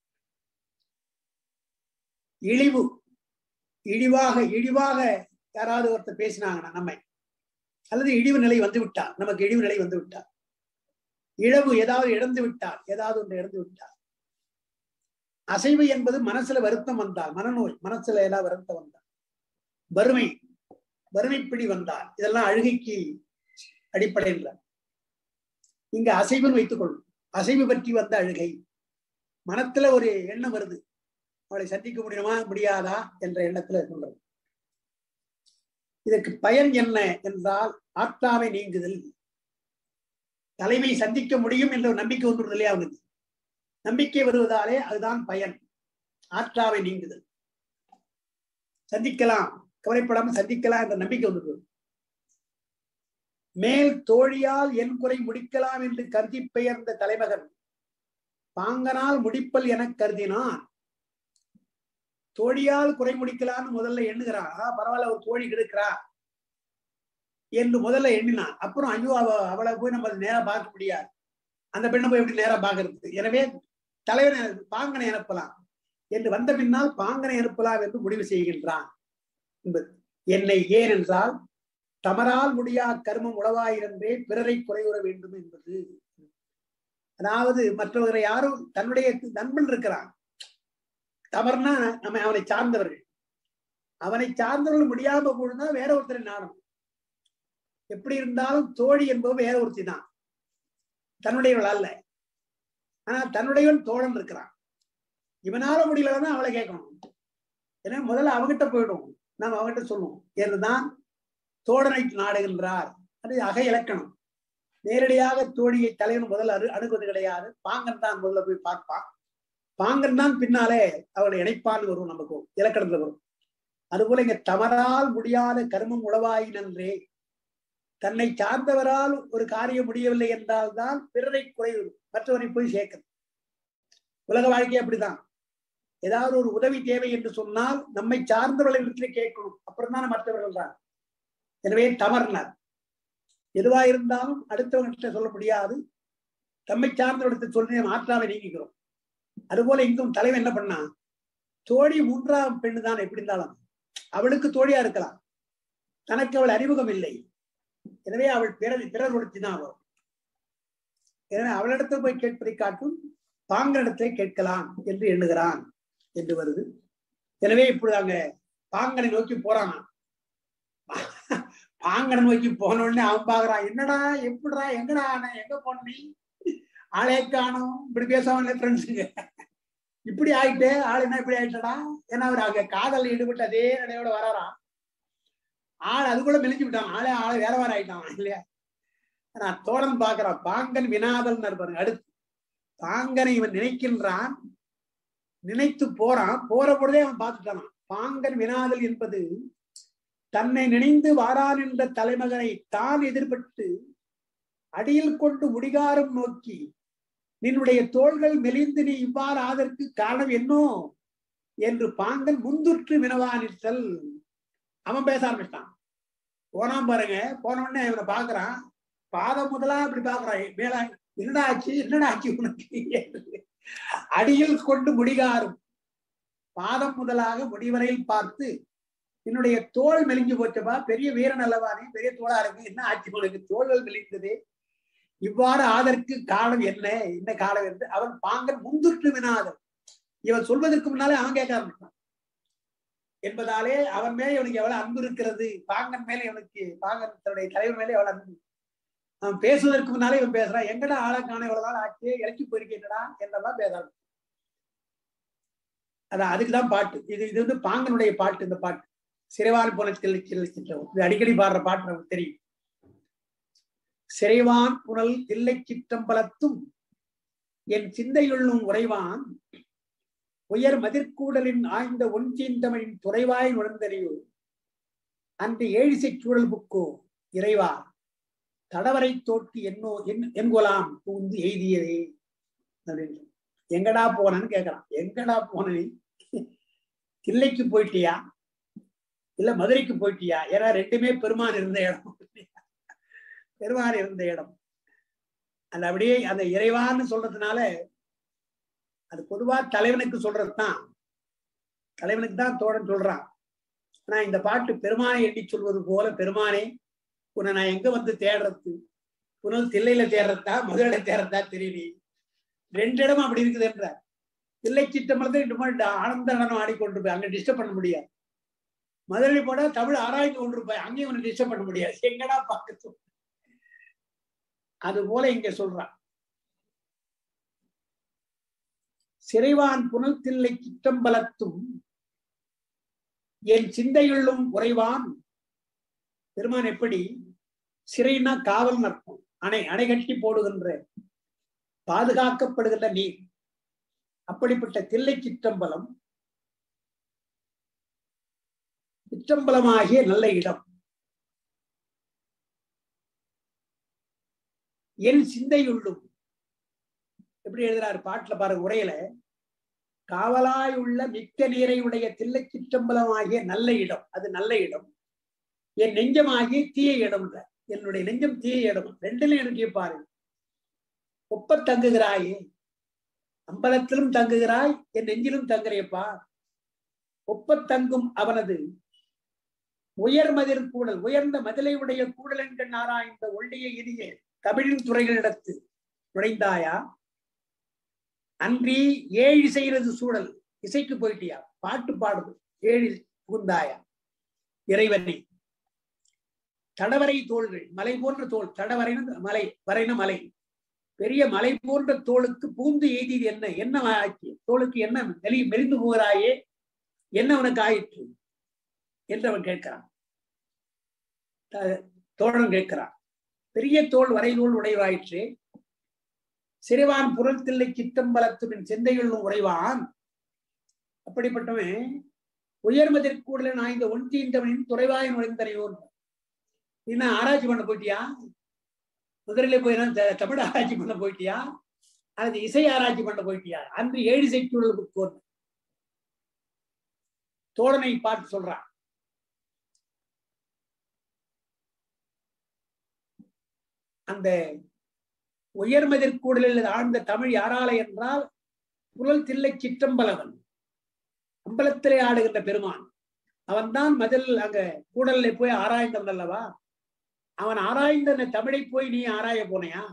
இழிவு இழிவாக இழிவாக யாராவது ஒருத்தர் பேசினாங்கன்னா நம்மை அல்லது இழிவு நிலை வந்து விட்டார் நமக்கு இழிவு நிலை வந்து விட்டார் இழவு ஏதாவது இழந்து விட்டார் ஏதாவது ஒன்று இழந்து விட்டார் அசைவு என்பது மனசுல வருத்தம் வந்தால் மனநோய் மனசுல ஏதாவது வருத்தம் வந்தால் வறுமை வறுமைப்பிடி வந்தால் இதெல்லாம் அழுகைக்கு அடிப்படையில் இங்க அசைவுன்னு வைத்துக் கொள்ளும் அசைவு பற்றி வந்த அழுகை மனத்துல ஒரு எண்ணம் வருது அவளை சந்திக்க முடியுமா முடியாதா என்ற எண்ணத்துல சொல்றது இதற்கு பயன் என்ன என்றால் ஆத்மாவை நீங்குதல் தலைமை சந்திக்க முடியும் என்ற ஒரு நம்பிக்கை வந்துடுது இல்லையா அவனுக்கு நம்பிக்கை வருவதாலே அதுதான் பயன் ஆற்றாவை நீங்குதல் சந்திக்கலாம் கவலைப்படாமல் சந்திக்கலாம் என்ற நம்பிக்கை வந்துடுது மேல் தோழியால் என் குறை முடிக்கலாம் என்று கருதி பெயர்ந்த தலைமகன் பாங்கனால் முடிப்பல் என கருதினான் தோழியால் குறை முடிக்கலாம்னு முதல்ல எண்ணுகிறான் ஆ, பரவாயில்ல ஒரு தோழி கிடைக்கிறா என்று முதல்ல எண்ணினான் அப்புறம் ஐயோ அவ அவளை போய் நம்ம நேரா பார்க்க முடியாது அந்த பெண்ணை போய் எப்படி நேரா பார்க்கறது எனவே தலைவனை பாங்கனை அனுப்பலாம் என்று வந்த பின்னால் பாங்கனை அனுப்பலாம் என்று முடிவு செய்கின்றான் என்பது என்னை ஏன் என்றால் தமரால் முடியா கர்மம் உளவாயிருந்தே பிறரை குறைவுற வேண்டும் என்பது அதாவது மற்றவர்களை யாரும் தன்னுடைய நண்பன் இருக்கிறான் தவறுனா நம்ம அவனை சார்ந்தவர்கள் அவனை சார்ந்தவர்கள் முடியாம போடுனா வேற ஒருத்தரை நாடும் எப்படி இருந்தாலும் தோழி என்பவ வேற ஒருத்தி தான் தன்னுடையவள் அல்ல ஆனா தன்னுடையவன் தோழன் இருக்கிறான் இவனால முடியலன்னா அவளை கேட்கணும் ஏன்னா முதல்ல அவகிட்ட போயிடும் நாம் அவகிட்ட சொல்லுவோம் என்றுதான் தோழனை நாடுகின்றார் அது அக இலக்கணம் நேரடியாக தோழியை தலைவன் முதல்ல அணு அணுகுவது கிடையாது பாங்கன் தான் முதல்ல போய் பார்ப்பான் பாங்கன் தான் பின்னாலே அவளை இணைப்பான்னு வரும் நமக்கு இலக்கணத்துல வரும் அதுபோல இங்க தவறால் முடியாத கர்மம் உளவாயினன்றே தன்னை சார்ந்தவரால் ஒரு காரியம் முடியவில்லை என்றால் தான் பிறரை குறைவு மற்றவரை போய் சேர்க்கணும் உலக வாழ்க்கை அப்படிதான் ஏதாவது ஒரு உதவி தேவை என்று சொன்னால் நம்மை சார்ந்தவர்களிடத்திலே கேட்கணும் அப்புறம் தான் மற்றவர்கள் தான் எனவே தவறினார் எதுவா இருந்தாலும் அடுத்தவங்கிட்ட சொல்ல முடியாது தம்மை சார்ந்தவரிடத்தை சொல்லி மாற்றாவை நீங்கிக்கிறோம் அதுபோல இங்கும் தலைவன் என்ன பண்ணா தோழி மூன்றாம் பெண்ணு தான் எப்படி இருந்தாலும் அவளுக்கு தோழியா இருக்கலாம் தனக்கு அவள் அறிமுகம் இல்லை எனவே அவள் பிறர் பிறர் ஒருத்தி தான் அவள் எனவே அவளிடத்தில் போய் கேட்பதை காட்டும் பாங்கனிடத்தை கேட்கலாம் என்று எண்ணுகிறான் என்று வருது எனவே இப்படி அங்க பாங்கனை நோக்கி போறானா பாங்கனை நோக்கி போன உடனே அவன் பாக்குறான் என்னடா எப்படிடா எங்கடா நான் எங்க போன நீ ஆளே காணும் இப்படி பேசாம ஃப்ரெண்ட்ஸுங்க இப்படி ஆயிட்டு ஆள் என்ன இப்படி ஆயிட்டடா ஏன்னா அவர் அங்க காதல் ஈடுபட்டு அதே நிலையோட வராராம் ஆள் அதுக்குள்ள மெலிஞ்சு விட்டான் ஆளே ஆளை வேற வேற ஆயிட்டான் இல்லையா நான் தோழன் பாக்குறான் பாங்கன் வினாதல் பாருங்க அடுத்து பாங்கனை இவன் நினைக்கின்றான் நினைத்து போறான் போற பொழுதே அவன் பார்த்துட்டான் பாங்கன் வினாதல் என்பது தன்னை நினைந்து வாரான் என்ற தலைமகனை தான் எதிர்பட்டு அடியில் கொண்டு முடிகாரம் நோக்கி நின்னுடைய தோள்கள் மெலிந்து நீ இவ்வாறு ஆதற்கு காரணம் என்னோ என்று பாங்கன் முந்துற்று வினவானித்தல் அவன் பேச ஆரம்பிச்சிட்டான் போனான் பாருங்க போன உடனே இவனை பாக்குறான் பாதம் முதலா இப்படி பாக்குறான் மேல என்னடா ஆச்சு என்னடா ஆச்சு உனக்கு என்று அடியில் கொண்டு முடிகாரும் பாதம் முதலாக முடிவரையில் பார்த்து என்னுடைய தோல் மெலிஞ்சு போச்சப்பா பெரிய வீரன் அல்லவானே பெரிய தோளா இருக்கு என்ன ஆச்சு உனக்கு தோள்கள் மெலிந்தது இவ்வாறு ஆதற்கு காலம் என்ன என்ன காலம் என்று அவன் பாங்கன் முந்துற்று வினாதன் இவன் சொல்வதற்கு முன்னாலே அவன் கேட்க ஆரம்பிச்சான் என்பதாலே அவன் மேல இவனுக்கு எவ்வளவு அன்பு இருக்கிறது பாங்கன் மேல இவனுக்கு பாங்கன் தன்னுடைய தலைவர் மேல எவ்வளவு அன்பு அவன் பேசுவதற்கு முன்னாலே இவன் பேசுறான் எங்கடா ஆளக்கான எவ்வளவு நாள் ஆச்சு இலக்கி போயிருக்கேன்டா என்னதான் பேசுறான் அதான் அதுக்குதான் பாட்டு இது இது வந்து பாங்கனுடைய பாட்டு இந்த பாட்டு சிறைவான் புனல் தில்லை சிற்றவும் இது அடிக்கடி பாடுற பாட்டு நமக்கு தெரியும் சிறைவான் புனல் தில்லை சிற்றம்பலத்தும் என் சிந்தையுள்ளும் உறைவான் உயர் மதிர்கூடலின் ஆய்ந்த ஒன்சீந்தமிழின் துறைவாய் உணர்ந்தறியோ அந்த ஏழிசை சூழல் புக்கோ இறைவா தடவரை தோட்டி என்னோ என் என்கொலாம் பூந்து எய்தியதே அப்படின்னு எங்கடா போனன்னு கேக்குறான் எங்கடா போன நீ தில்லைக்கு போயிட்டியா இல்ல மதுரைக்கு போயிட்டியா ஏன்னா ரெண்டுமே பெருமான் இருந்த இடம் பெருமான் இருந்த இடம் அந்த அப்படியே அந்த இறைவான்னு சொல்றதுனால அது பொதுவா தலைவனுக்கு சொல்றதுதான் தலைவனுக்கு தான் தோழன் சொல்றான் ஆனா இந்த பாட்டு பெருமானை எண்ணி சொல்வது போல பெருமானே உன்னை நான் எங்க வந்து தேடுறது புனல் தில்லையில தேடுறதா மதுரையில தேடுறதா தெரியல ரெண்டு இடம் அப்படி இருக்குது என்ற தில்லை சித்தம்பலத்தை ரெண்டு மாதிரி ஆனந்த நடனம் ஆடிக்கொண்டு போய் அங்க டிஸ்டர்ப் பண்ண முடியாது மதுரையில் போனா தமிழ் ஆராய்ந்து கொண்டு போய் அங்கேயும் ஒன்று டிஸ்டர்ப் பண்ண முடியாது எங்கடா பார்க்க அது போல இங்க சொல்றான் சிறைவான் புனல் தில்லை சிற்றம்பலத்தும் என் சிந்தையுள்ளும் உறைவான் பெருமான் எப்படி சிறைனா காவல் நற்பம் அணை அணை கட்டி போடுகின்ற பாதுகாக்கப்படுகின்ற நீர் அப்படிப்பட்ட தில்லை சிற்றம்பலம் சிற்றம்பலமாகிய நல்ல இடம் என் சிந்தையுள்ளும் எப்படி எழுதுறாரு பாட்டுல பாருங்க உரையில காவலாய் உள்ள மிக்க நீரை உடைய தில்லை சிற்றம்பலமாகிய நல்ல இடம் அது நல்ல இடம் என் நெஞ்சமாகிய தீய இடம் என்னுடைய நெஞ்சம் தீய இடம் ரெண்டுலையும் எனக்கு பாரு ஒப்ப தங்குகிறாயே அம்பலத்திலும் தங்குகிறாய் என் நெஞ்சிலும் தங்குறியப்பா ஒப்ப தங்கும் அவனது உயர் மதிர் கூடல் உயர்ந்த மதிலை உடைய கூடல் என்க நாராய்ந்த ஒள்ளிய இனிய தமிழின் துறைகளிடத்து நுழைந்தாயா அன்றி ஏழு செய்கிறது சூழல் இசைக்கு போயிட்டியா பாட்டு பாடுது ஏழு புகுந்தாயா இறைவனை தடவரை தோள்கள் மலை போன்ற தோல் தடவரைன மலை வரைன மலை பெரிய மலை போன்ற தோளுக்கு பூந்து எய்தியது என்ன என்ன ஆச்சு தோளுக்கு என்ன மெலி மெலிந்து போகிறாயே என்ன அவனுக்கு ஆயிற்று என்று அவன் கேட்கிறான் தோழன் கேட்கிறான் பெரிய தோல் வரை தோல் உடைவாயிற்று சிறுவான் புறத்தில்லை சித்தம்பலத்துடன் சிந்தையுள்ளும் உறைவான் அப்படிப்பட்டவன் உயர்மதிற்கூடல நான் இந்த ஒன்றியந்தவனின் துறைவாய் நுழைந்தறையோர் என்ன ஆராய்ச்சி பண்ண போயிட்டியா மதுரையில போய் தமிழ் ஆராய்ச்சி பண்ண போயிட்டியா அல்லது இசை ஆராய்ச்சி பண்ண போயிட்டியா அன்று ஏழு இசைச்சூழல் புக்கோன் தோழனை பார்த்து சொல்றான் அந்த உயர்மதிற்கூடலில் ஆழ்ந்த தமிழ் யாரால என்றால் புலல் தில்லை சிற்றம்பலவன் அம்பலத்திலே ஆடுகின்ற பெருமான் அவன்தான் மதில் அங்க கூடல்ல போய் ஆராய்ந்தவன் அல்லவா அவன் ஆராய்ந்த அந்த தமிழை போய் நீ ஆராய போனையா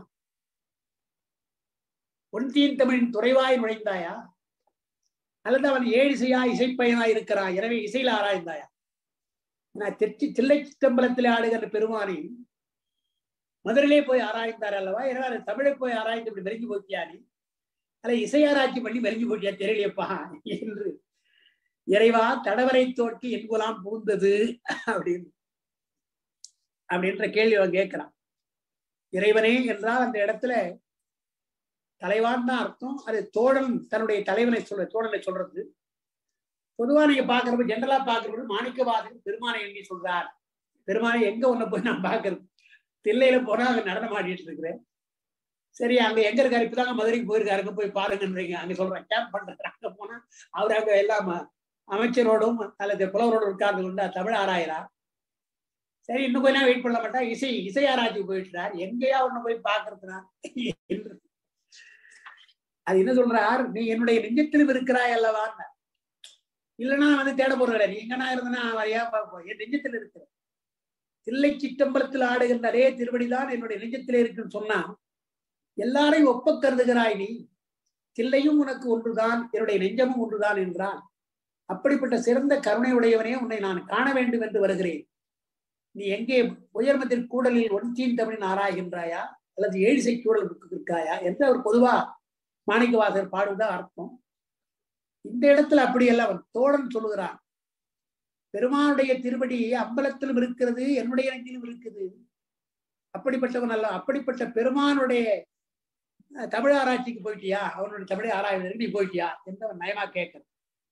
ஒன்றியின் தமிழின் துறைவாய் நுழைந்தாயா அல்லது அவன் ஏழு இசையா இசைப்பயனா இருக்கிறான் எனவே இசையில ஆராய்ந்தாயா நான் தெச்சி தில்லை சித்தம்பலத்திலே ஆடுகின்ற பெருமானி மதுரையிலே போய் ஆராய்ந்தார் அல்லவா எனவே தமிழை போய் ஆராய்ந்து இப்படி மெருங்கி போக்கியா நீ அல்ல இசையாராய்ச்சி பண்ணி மெருங்கி போக்கியா தெரியலையப்பா என்று இறைவா தடவரை தோற்கி என்குலாம் பூந்தது அப்படின்னு அப்படின்ற கேள்வி அவன் கேட்கிறான் இறைவனே என்றால் அந்த இடத்துல தலைவான் தான் அர்த்தம் அது தோழன் தன்னுடைய தலைவனை சொல்ற தோழனை சொல்றது பொதுவா நீங்க பாக்குறப்ப ஜென்ரலா பாக்குறப்ப மாணிக்கவாதன் பெருமானை எண்ணி சொல்றார் பெருமானை எங்க ஒண்ணு போய் நான் பாக்குறது தில்லையில போனா அங்க நடனம் ஆடிட்டு இருக்கிறேன் சரி அங்க எங்க இருக்காரு இப்பதாங்க மதுரைக்கு போயிருக்காரு அங்க போய் பாருங்கன்றீங்க அங்க சொல்றேன் கேம்ப் பண்றாரு அங்க போனா அவர் அங்க எல்லாம் அமைச்சரோடும் அல்லது புலவரோடும் உட்கார்ந்து கொண்டு தமிழ் ஆராயிரா சரி இன்னும் கொஞ்ச நேரம் வெயிட் பண்ண மாட்டா இசை இசை ஆராய்ச்சி போயிட்டார் எங்கேயா ஒண்ணு போய் பாக்குறதுனா என்று அது என்ன சொல்றார் நீ என்னுடைய நெஞ்சத்திலும் இருக்கிறாய் அல்லவா இல்லைன்னா வந்து தேட போற நீ எங்கனா இருந்தனா என் நெஞ்சத்தில் இருக்கிற தில்லை சிட்டம்பலத்தில் ஆடுகின்ற அதே திருவடிதான் என்னுடைய நெஞ்சத்திலே இருக்குன்னு சொன்னா எல்லாரையும் ஒப்ப கருதுகிறாய் நீ தில்லையும் உனக்கு ஒன்றுதான் என்னுடைய நெஞ்சமும் ஒன்றுதான் என்றான் அப்படிப்பட்ட சிறந்த கருணை உடையவனே உன்னை நான் காண வேண்டும் என்று வருகிறேன் நீ எங்கே உயர்மத்தின் கூடலில் ஒன்றியின் தமிழின் ஆராய்கின்றாயா அல்லது ஏழிசை கூடல் இருக்காயா என்று அவர் பொதுவா மாணிக்கவாசகர் பாடுவதா அர்த்தம் இந்த இடத்துல அப்படியல்ல அவன் தோழன் சொல்லுகிறான் பெருமானுடைய திருவடி அம்பலத்திலும் இருக்கிறது என்னுடைய நெஞ்சிலும் இருக்குது அப்படிப்பட்டவன் அல்ல அப்படிப்பட்ட பெருமானுடைய அஹ், தமிழ் ஆராய்ச்சிக்கு போயிட்டியா அவனுடைய தமிழை ஆராய்வதற்கு நீ போயிட்டியா என்று அவன் நயமா கேட்கிறான்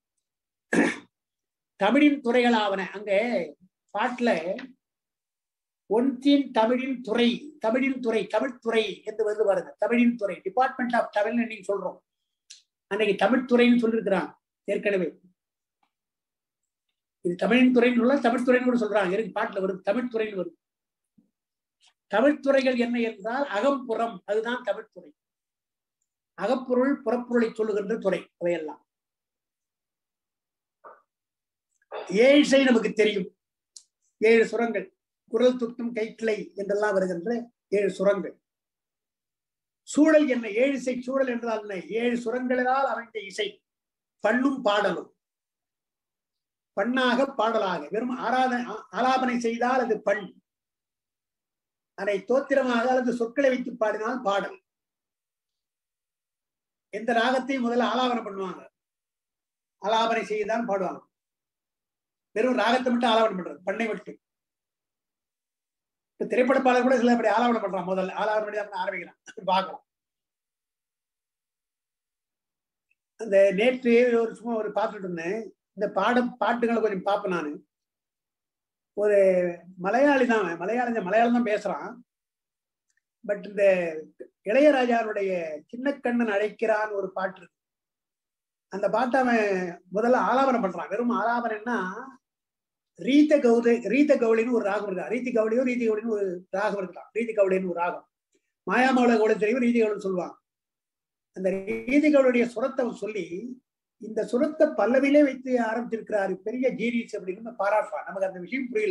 தமிழின் துறைகளாவன அங்க பாட்டுல ஒன்றின் தமிழின் துறை தமிழின் துறை தமிழ் துறை என்று வந்து பாருங்க தமிழின் துறை டிபார்ட்மெண்ட் ஆஃப் தமிழ் நீங்க சொல்றோம் அன்னைக்கு தமிழ் துறைன்னு சொல்லியிருக்கிறான் ஏற்கனவே இது தமிழின் துறைன்னு சொல்ல தமிழ் துறைன்னு கூட சொல்றாங்க இருக்கு பாட்டுல வருது தமிழ் துறைன்னு வருது தமிழ் துறைகள் என்ன என்றால் அகம்புறம் அதுதான் தமிழ் துறை அகப்பொருள் புறப்பொருளை சொல்லுகின்ற துறை அவையெல்லாம் ஏழிசை நமக்கு தெரியும் ஏழு சுரங்கள் குரல் துட்டும் கைக்கிளை என்றெல்லாம் வருகின்ற ஏழு சுரங்கள் சூழல் என்ன ஏழிசை சூழல் என்றால் என்ன ஏழு சுரங்களால் அமைந்த இசை பண்ணும் பாடலும் பண்ணாக பாடலாக வெறும் ஆராதனை ஆ- ஆலாபனை செய்தால் அது பண் அதை தோத்திரமாக அல்லது சொற்களை வைத்து பாடினால் பாடல் எந்த ராகத்தையும் முதல்ல ஆலாபனை பண்ணுவாங்க ஆலாபனை செய்துதான் பாடுவாங்க வெறும் ராகத்தை மட்டும் ஆலாபனை பண்றது பண்ணை மட்டும் இப்ப திரைப்பட பாடல் கூட சில இப்படி ஆலாபனை பண்றான் முதல்ல ஆலாபனை பண்ணி தான் ஆரம்பிக்கிறான் அப்படி பார்க்கலாம் அந்த நேற்று ஒரு சும்மா ஒரு பார்த்துட்டு இருந்தேன் இந்த பாடம் பாட்டுகளை கொஞ்சம் பார்ப்பேன் நான் ஒரு மலையாளி தான் அவன். மலையாளி தான் மலையாளம் தான் பேசுறான் பட் இந்த இளையராஜாவுடைய சின்ன கண்ணன் அழைக்கிறான் ஒரு பாட்டு இருக்கு அந்த பாட்டை அவன் முதல்ல ஆலாபனம் பண்றான் வெறும் ஆலாபனம்னா ரீத கௌரி ரீத கௌளின்னு ஒரு ராகம் இருக்கா ரீதி கௌளியோ ரீதி கௌளின்னு ஒரு ராகம் இருக்கலாம் ரீதி கௌளின்னு ஒரு ராகம் மாயாமௌல கௌளி தெரியும் ரீதி கௌளின்னு சொல்லுவாங்க அந்த ரீதி கௌளுடைய சுரத்தை அவன் சொல்லி இந்த சுரத்தை பல்லவிலே வைத்து ஆரம்பிச்சிருக்கிறாரு பெரிய ஜீனியஸ் அப்படின்னு பாராட்டுறான் நமக்கு அந்த விஷயம் புரியல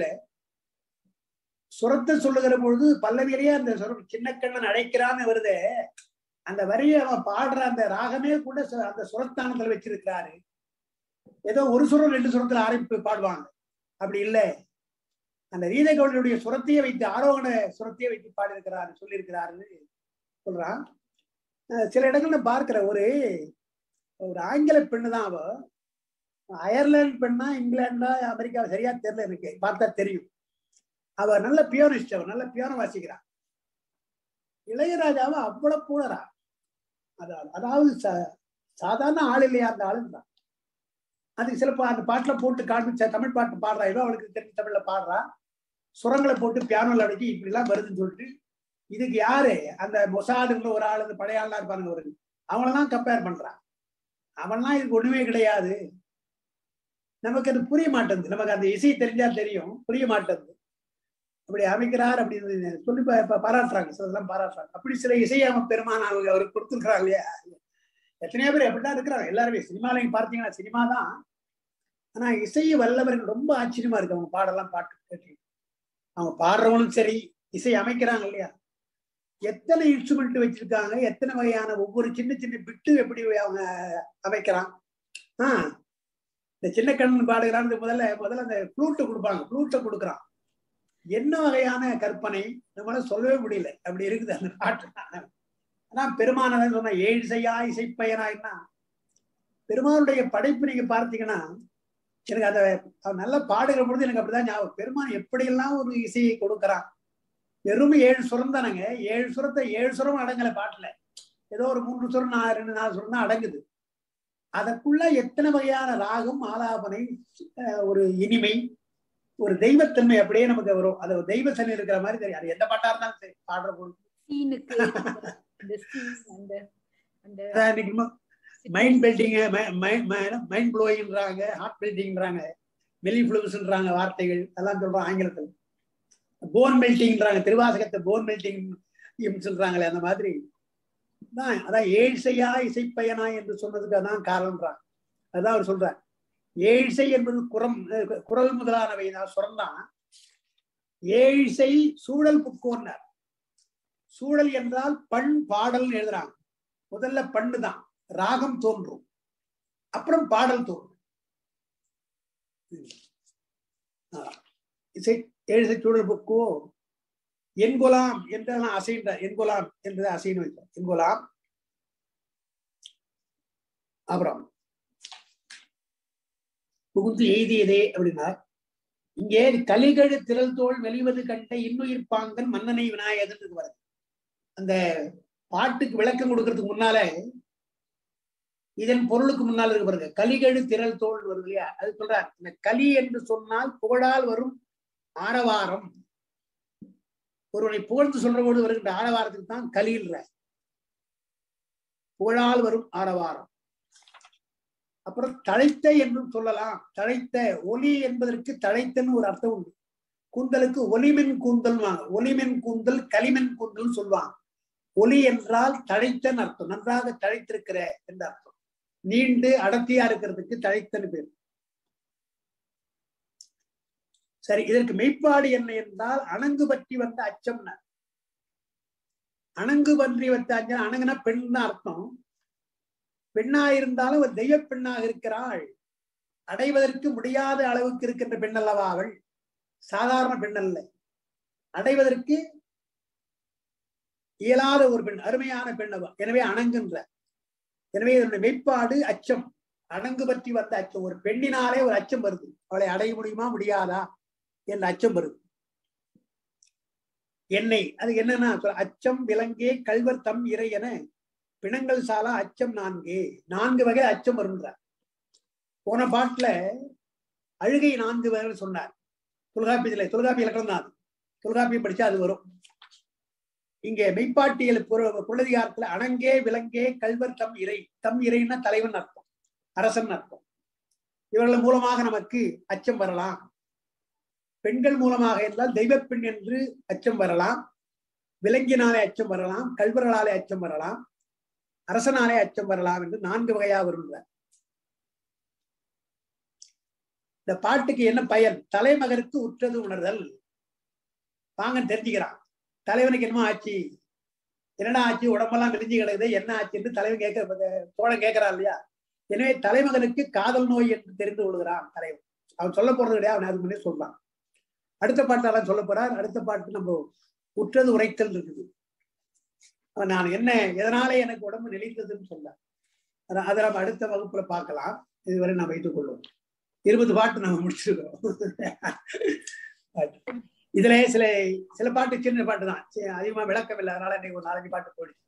சுரத்தை சொல்லுகிற பொழுது பல்லவியிலேயே அந்த சுரம் சின்ன கண்ணன் அழைக்கிறான்னு வருதே அந்த வரியை அவன் பாடுற அந்த ராகமே கூட சு- அந்த சுரத்தானத்துல வச்சிருக்கிறாரு ஏதோ ஒரு சுரம் ரெண்டு சுரத்துல ஆரம்பிப்பு பாடுவாங்க அப்படி இல்லை அந்த ரீதகவுடைய சுரத்தையே வைத்து ஆரோகண சுரத்தையே வைத்து பாடியிருக்கிறாரு சொல்லியிருக்கிறாருன்னு சொல்றான் அஹ் சில இடங்கள்ல பார்க்கிற ஒரு ஒரு ஆங்கில பெண்ணு தான் அவ அயர்லாந்து பெண்ணா இங்கிலாண்டா அமெரிக்கா சரியா தெரியல எனக்கு பார்த்தா தெரியும் அவ நல்ல பியோனிஸ்ட் அவ நல்ல பியானோ வாசிக்கிறா இளையராஜாவை அவ்வளவு புகழறா அதாவது அதாவது சா- சாதாரண ஆள் இல்லையா அந்த ஆளு தான் அதுக்கு சில பா- அந்த பாட்டுல போட்டு காண்பிச்ச தமிழ் பாட்டு பாடுறா ஏதோ அவளுக்கு தெரிஞ்ச தமிழ்ல பாடுறா சுரங்களை போட்டு பியானோல அடிச்சு இப்படி எல்லாம் வருதுன்னு சொல்லிட்டு இதுக்கு யாரு அந்த மொசாதுன்ற ஒரு ஆள் அந்த பழைய ஆளா இருப்பாங்க ஒரு அவங்களெல்லாம் கம்பேர் பண்றான் அவன்லாம் இதுக்கு ஒண்ணுமே கிடையாது நமக்கு அது புரிய மாட்டேங்குது நமக்கு அந்த இசை தெரிஞ்சா தெரியும் புரிய மாட்டேங்குது அப்படி அமைக்கிறார் அப்படின்னு சொல்லி பா- பா- பாராட்டுறாங்க சிலதெல்லாம் பாராட்டுறாங்க அப்படி சில இசையை அவன் பெருமான் அவங்க அவருக்கு கொடுத்துருக்காங்க இல்லையா எத்தனையோ பேர் எப்படிதான் இருக்கிறாங்க எல்லாருமே சினிமால நீங்க பார்த்தீங்கன்னா சினிமா தான் ஆனா இசை வல்லவர்கள் ரொம்ப ஆச்சரியமா இருக்கு அவங்க பாடலாம் பாட்டு கேட்டு அவங்க பாடுறவங்களும் சரி இசை அமைக்கிறாங்க இல்லையா எத்தனை இன்ஸ்ட்ருமெண்ட் வச்சிருக்காங்க எத்தனை வகையான ஒவ்வொரு சின்ன சின்ன பிட்டு எப்படி அவங்க அமைக்கிறான் ஆஹ் இந்த சின்ன கண்ணன் பாடுகிறான்னு முதல்ல முதல்ல அந்த ஃப்ளூட்டை கொடுப்பாங்க ஃப்ளூட்டை கொடுக்குறான் என்ன வகையான கற்பனை நம்மளால சொல்லவே முடியல அப்படி இருக்குது அந்த பாட்டு அதான் பெருமானதான் சொன்ன ஏழு இசையா இசைப்பயனாய்னா பெருமானுடைய படைப்பு நீங்க பார்த்தீங்கன்னா எனக்கு அதை அவன் நல்லா பாடுகிற பொழுது எனக்கு அப்படிதான் ஞாபகம் பெருமான் எப்படியெல்லாம் ஒரு இசையை கொடுக்கறான் வெறும் ஏழு சுரம் தானங்க ஏழு சுரத்தை ஏழு சுரம் அடங்கல பாட்டுல ஏதோ ஒரு மூன்று சுரம் நாலு ரெண்டு நாலு சுரம் தான் அடங்குது அதற்குள்ள எத்தனை வகையான ராகம் ஆலாபனை அஹ், ஒரு இனிமை ஒரு தெய்வத்தன்மை அப்படியே நமக்கு வரும் அது ஒரு தெய்வத்தன்மை இருக்கிற மாதிரி தெரியும் அது எந்த பாட்டா இருந்தாலும் சரி பாடுற பொழுது சீனுக்கு அந்த சீன் அந்த அந்த அதான் இன்னைக்கு மைண்ட் பெல்டிங் மைண்ட் ப்ளோயிங்றாங்க ஹார்ட் பெல்டிங்றாங்க மெலி ஃப்ளூஸ்ன்றாங்க வார்த்தைகள் அதெல்லாம் சொல்றோம் ஆங்கிலத்தில் போன் மெல்டிங்றாங்க திருவாசகத்தை போன் மெல்டிங் சொல்றாங்களே அந்த மாதிரி தான் அதான் ஏழ்சையா இசைப்பயனா என்று சொன்னதுக்கு அதான் காரணம்ன்றாங்க அதான் அவர் சொல்றார் ஏழ்சை என்பது குரம் அஹ் குரல் முதலானவை நான் சொன்னான் ஏழ்சை சூழல் புக்கோன்னார் சூழல் என்றால் பண் பாடல் எழுதுறாங்க முதல்ல பண்ணு தான் ராகம் தோன்றும் அப்புறம் பாடல் தோன்றும் ஆ. இசை ஏழு சூழல் புக்கோ என்கொலாம் என்றெல்லாம் அசைன்ற என்கொலாம் என்றதை அசைன்னு வைத்தோம் என்கொலாம் அப்புறம் புகுந்து எய்தியதே அப்படின்னா இங்கே கலிகழு திரள் தோல் வெளிவது கண்ட இன்னுயிர் பாங்கன் மன்னனை விநாயகன் வருது அந்த பாட்டுக்கு விளக்கம் கொடுக்கறதுக்கு முன்னால இதன் பொருளுக்கு முன்னால் இருக்கு பாருங்க கலிகழு திரள் தோல் வருது இல்லையா அது சொல்றார் இந்த கலி என்று சொன்னால் புகழால் வரும் ஆரவாரம் ஒருவனை புகழ்ந்து சொல்ற போது வருகின்ற ஆரவாரத்துக்கு தான் கலின்ற புகழால் வரும் ஆரவாரம் அப்புறம் தழைத்த என்றும் சொல்லலாம் தழைத்த ஒலி என்பதற்கு தழைத்தன்னு ஒரு அர்த்தம் உண்டு கூந்தலுக்கு ஒலிமென் கூந்தல் ஒலிமென் கூந்தல் களிமென் கூந்தல் சொல்லுவாங்க ஒலி என்றால் தழைத்தன் அர்த்தம் நன்றாக தழைத்திருக்கிற என்ற அர்த்தம் நீண்டு அடர்த்தியா இருக்கிறதுக்கு தழைத்தன்னு பேர் சரி இதற்கு மெய்ப்பாடு என்ன என்றால் அணங்கு பற்றி வந்த அச்சம்னா அணங்கு பற்றி வந்த அச்சம் அணங்குனா பெண்ணு அர்த்தம் பெண்ணா இருந்தாலும் ஒரு தெய்வ பெண்ணாக இருக்கிறாள் அடைவதற்கு முடியாத அளவுக்கு இருக்கின்ற பெண் அல்லவா அவள் சாதாரண பெண் அல்ல அடைவதற்கு இயலாத ஒரு பெண் அருமையான பெண் அவ எனவே அணங்குன்ற எனவே இதனுடைய மெய்ப்பாடு அச்சம் அணங்கு பற்றி வந்த அச்சம் ஒரு பெண்ணினாலே ஒரு அச்சம் வருது அவளை அடைய முடியுமா முடியாதா என்ற அச்சம் வருது என்னை அது என்னன்னா அச்சம் விலங்கே கல்வர் தம் இறை என பிணங்கள் சாலா அச்சம் நான்கு நான்கு வகை அச்சம் வருன்றார் போன பாட்டுல அழுகை நான்கு வகை சொன்னார் தொல்காப்பியத்துல தொல்காப்பி இலக்கணம் தான் அது தொல்காப்பியம் படிச்சா அது வரும் இங்கே மெய்ப்பாட்டியல் பொருளதிகாரத்துல அணங்கே விலங்கே கல்வர் தம் இறை தம் இறைன்னா தலைவன் அர்த்தம் அரசன் அர்த்தம் இவர்கள் மூலமாக நமக்கு அச்சம் வரலாம் பெண்கள் மூலமாக இருந்தால் தெய்வ பெண் என்று அச்சம் வரலாம் விலங்கினாலே அச்சம் வரலாம் கல்வர்களாலே அச்சம் வரலாம் அரசனாலே அச்சம் வரலாம் என்று நான்கு வகையா வருகிறார் இந்த பாட்டுக்கு என்ன பயன் தலைமகருக்கு உற்றது உணர்தல் வாங்க தெரிஞ்சுக்கிறான் தலைவனுக்கு என்னமோ ஆச்சு என்னடா ஆச்சு உடம்பெல்லாம் விரிஞ்சு கிடக்குது என்ன ஆச்சு என்று தலைவன் கேட்க தோழன் கேட்கிறான் இல்லையா எனவே தலைமகனுக்கு காதல் நோய் என்று தெரிந்து கொள்கிறான் தலைவன் அவன் சொல்ல போறது கிடையாது அவன் அது முன்னே சொல்றான் அடுத்த பாட்டெல்லாம் சொல்ல போறார் அடுத்த பாட்டு நம்ம உற்றது உரைத்தல் இருக்குது நான் என்ன எதனாலே எனக்கு உடம்பு நிலைத்ததுன்னு சொல்ல அதை நம்ம அடுத்த வகுப்புல பார்க்கலாம் இதுவரை நான் வைத்துக் கொள்வோம் இருபது பாட்டு நம்ம முடிச்சிருக்கோம் இதுல சில சில பாட்டு சின்ன பாட்டு தான் அதிகமா விளக்கம் இல்லை அதனால இன்னைக்கு ஒரு நாலஞ்சு பாட்டு போயிடுச்சு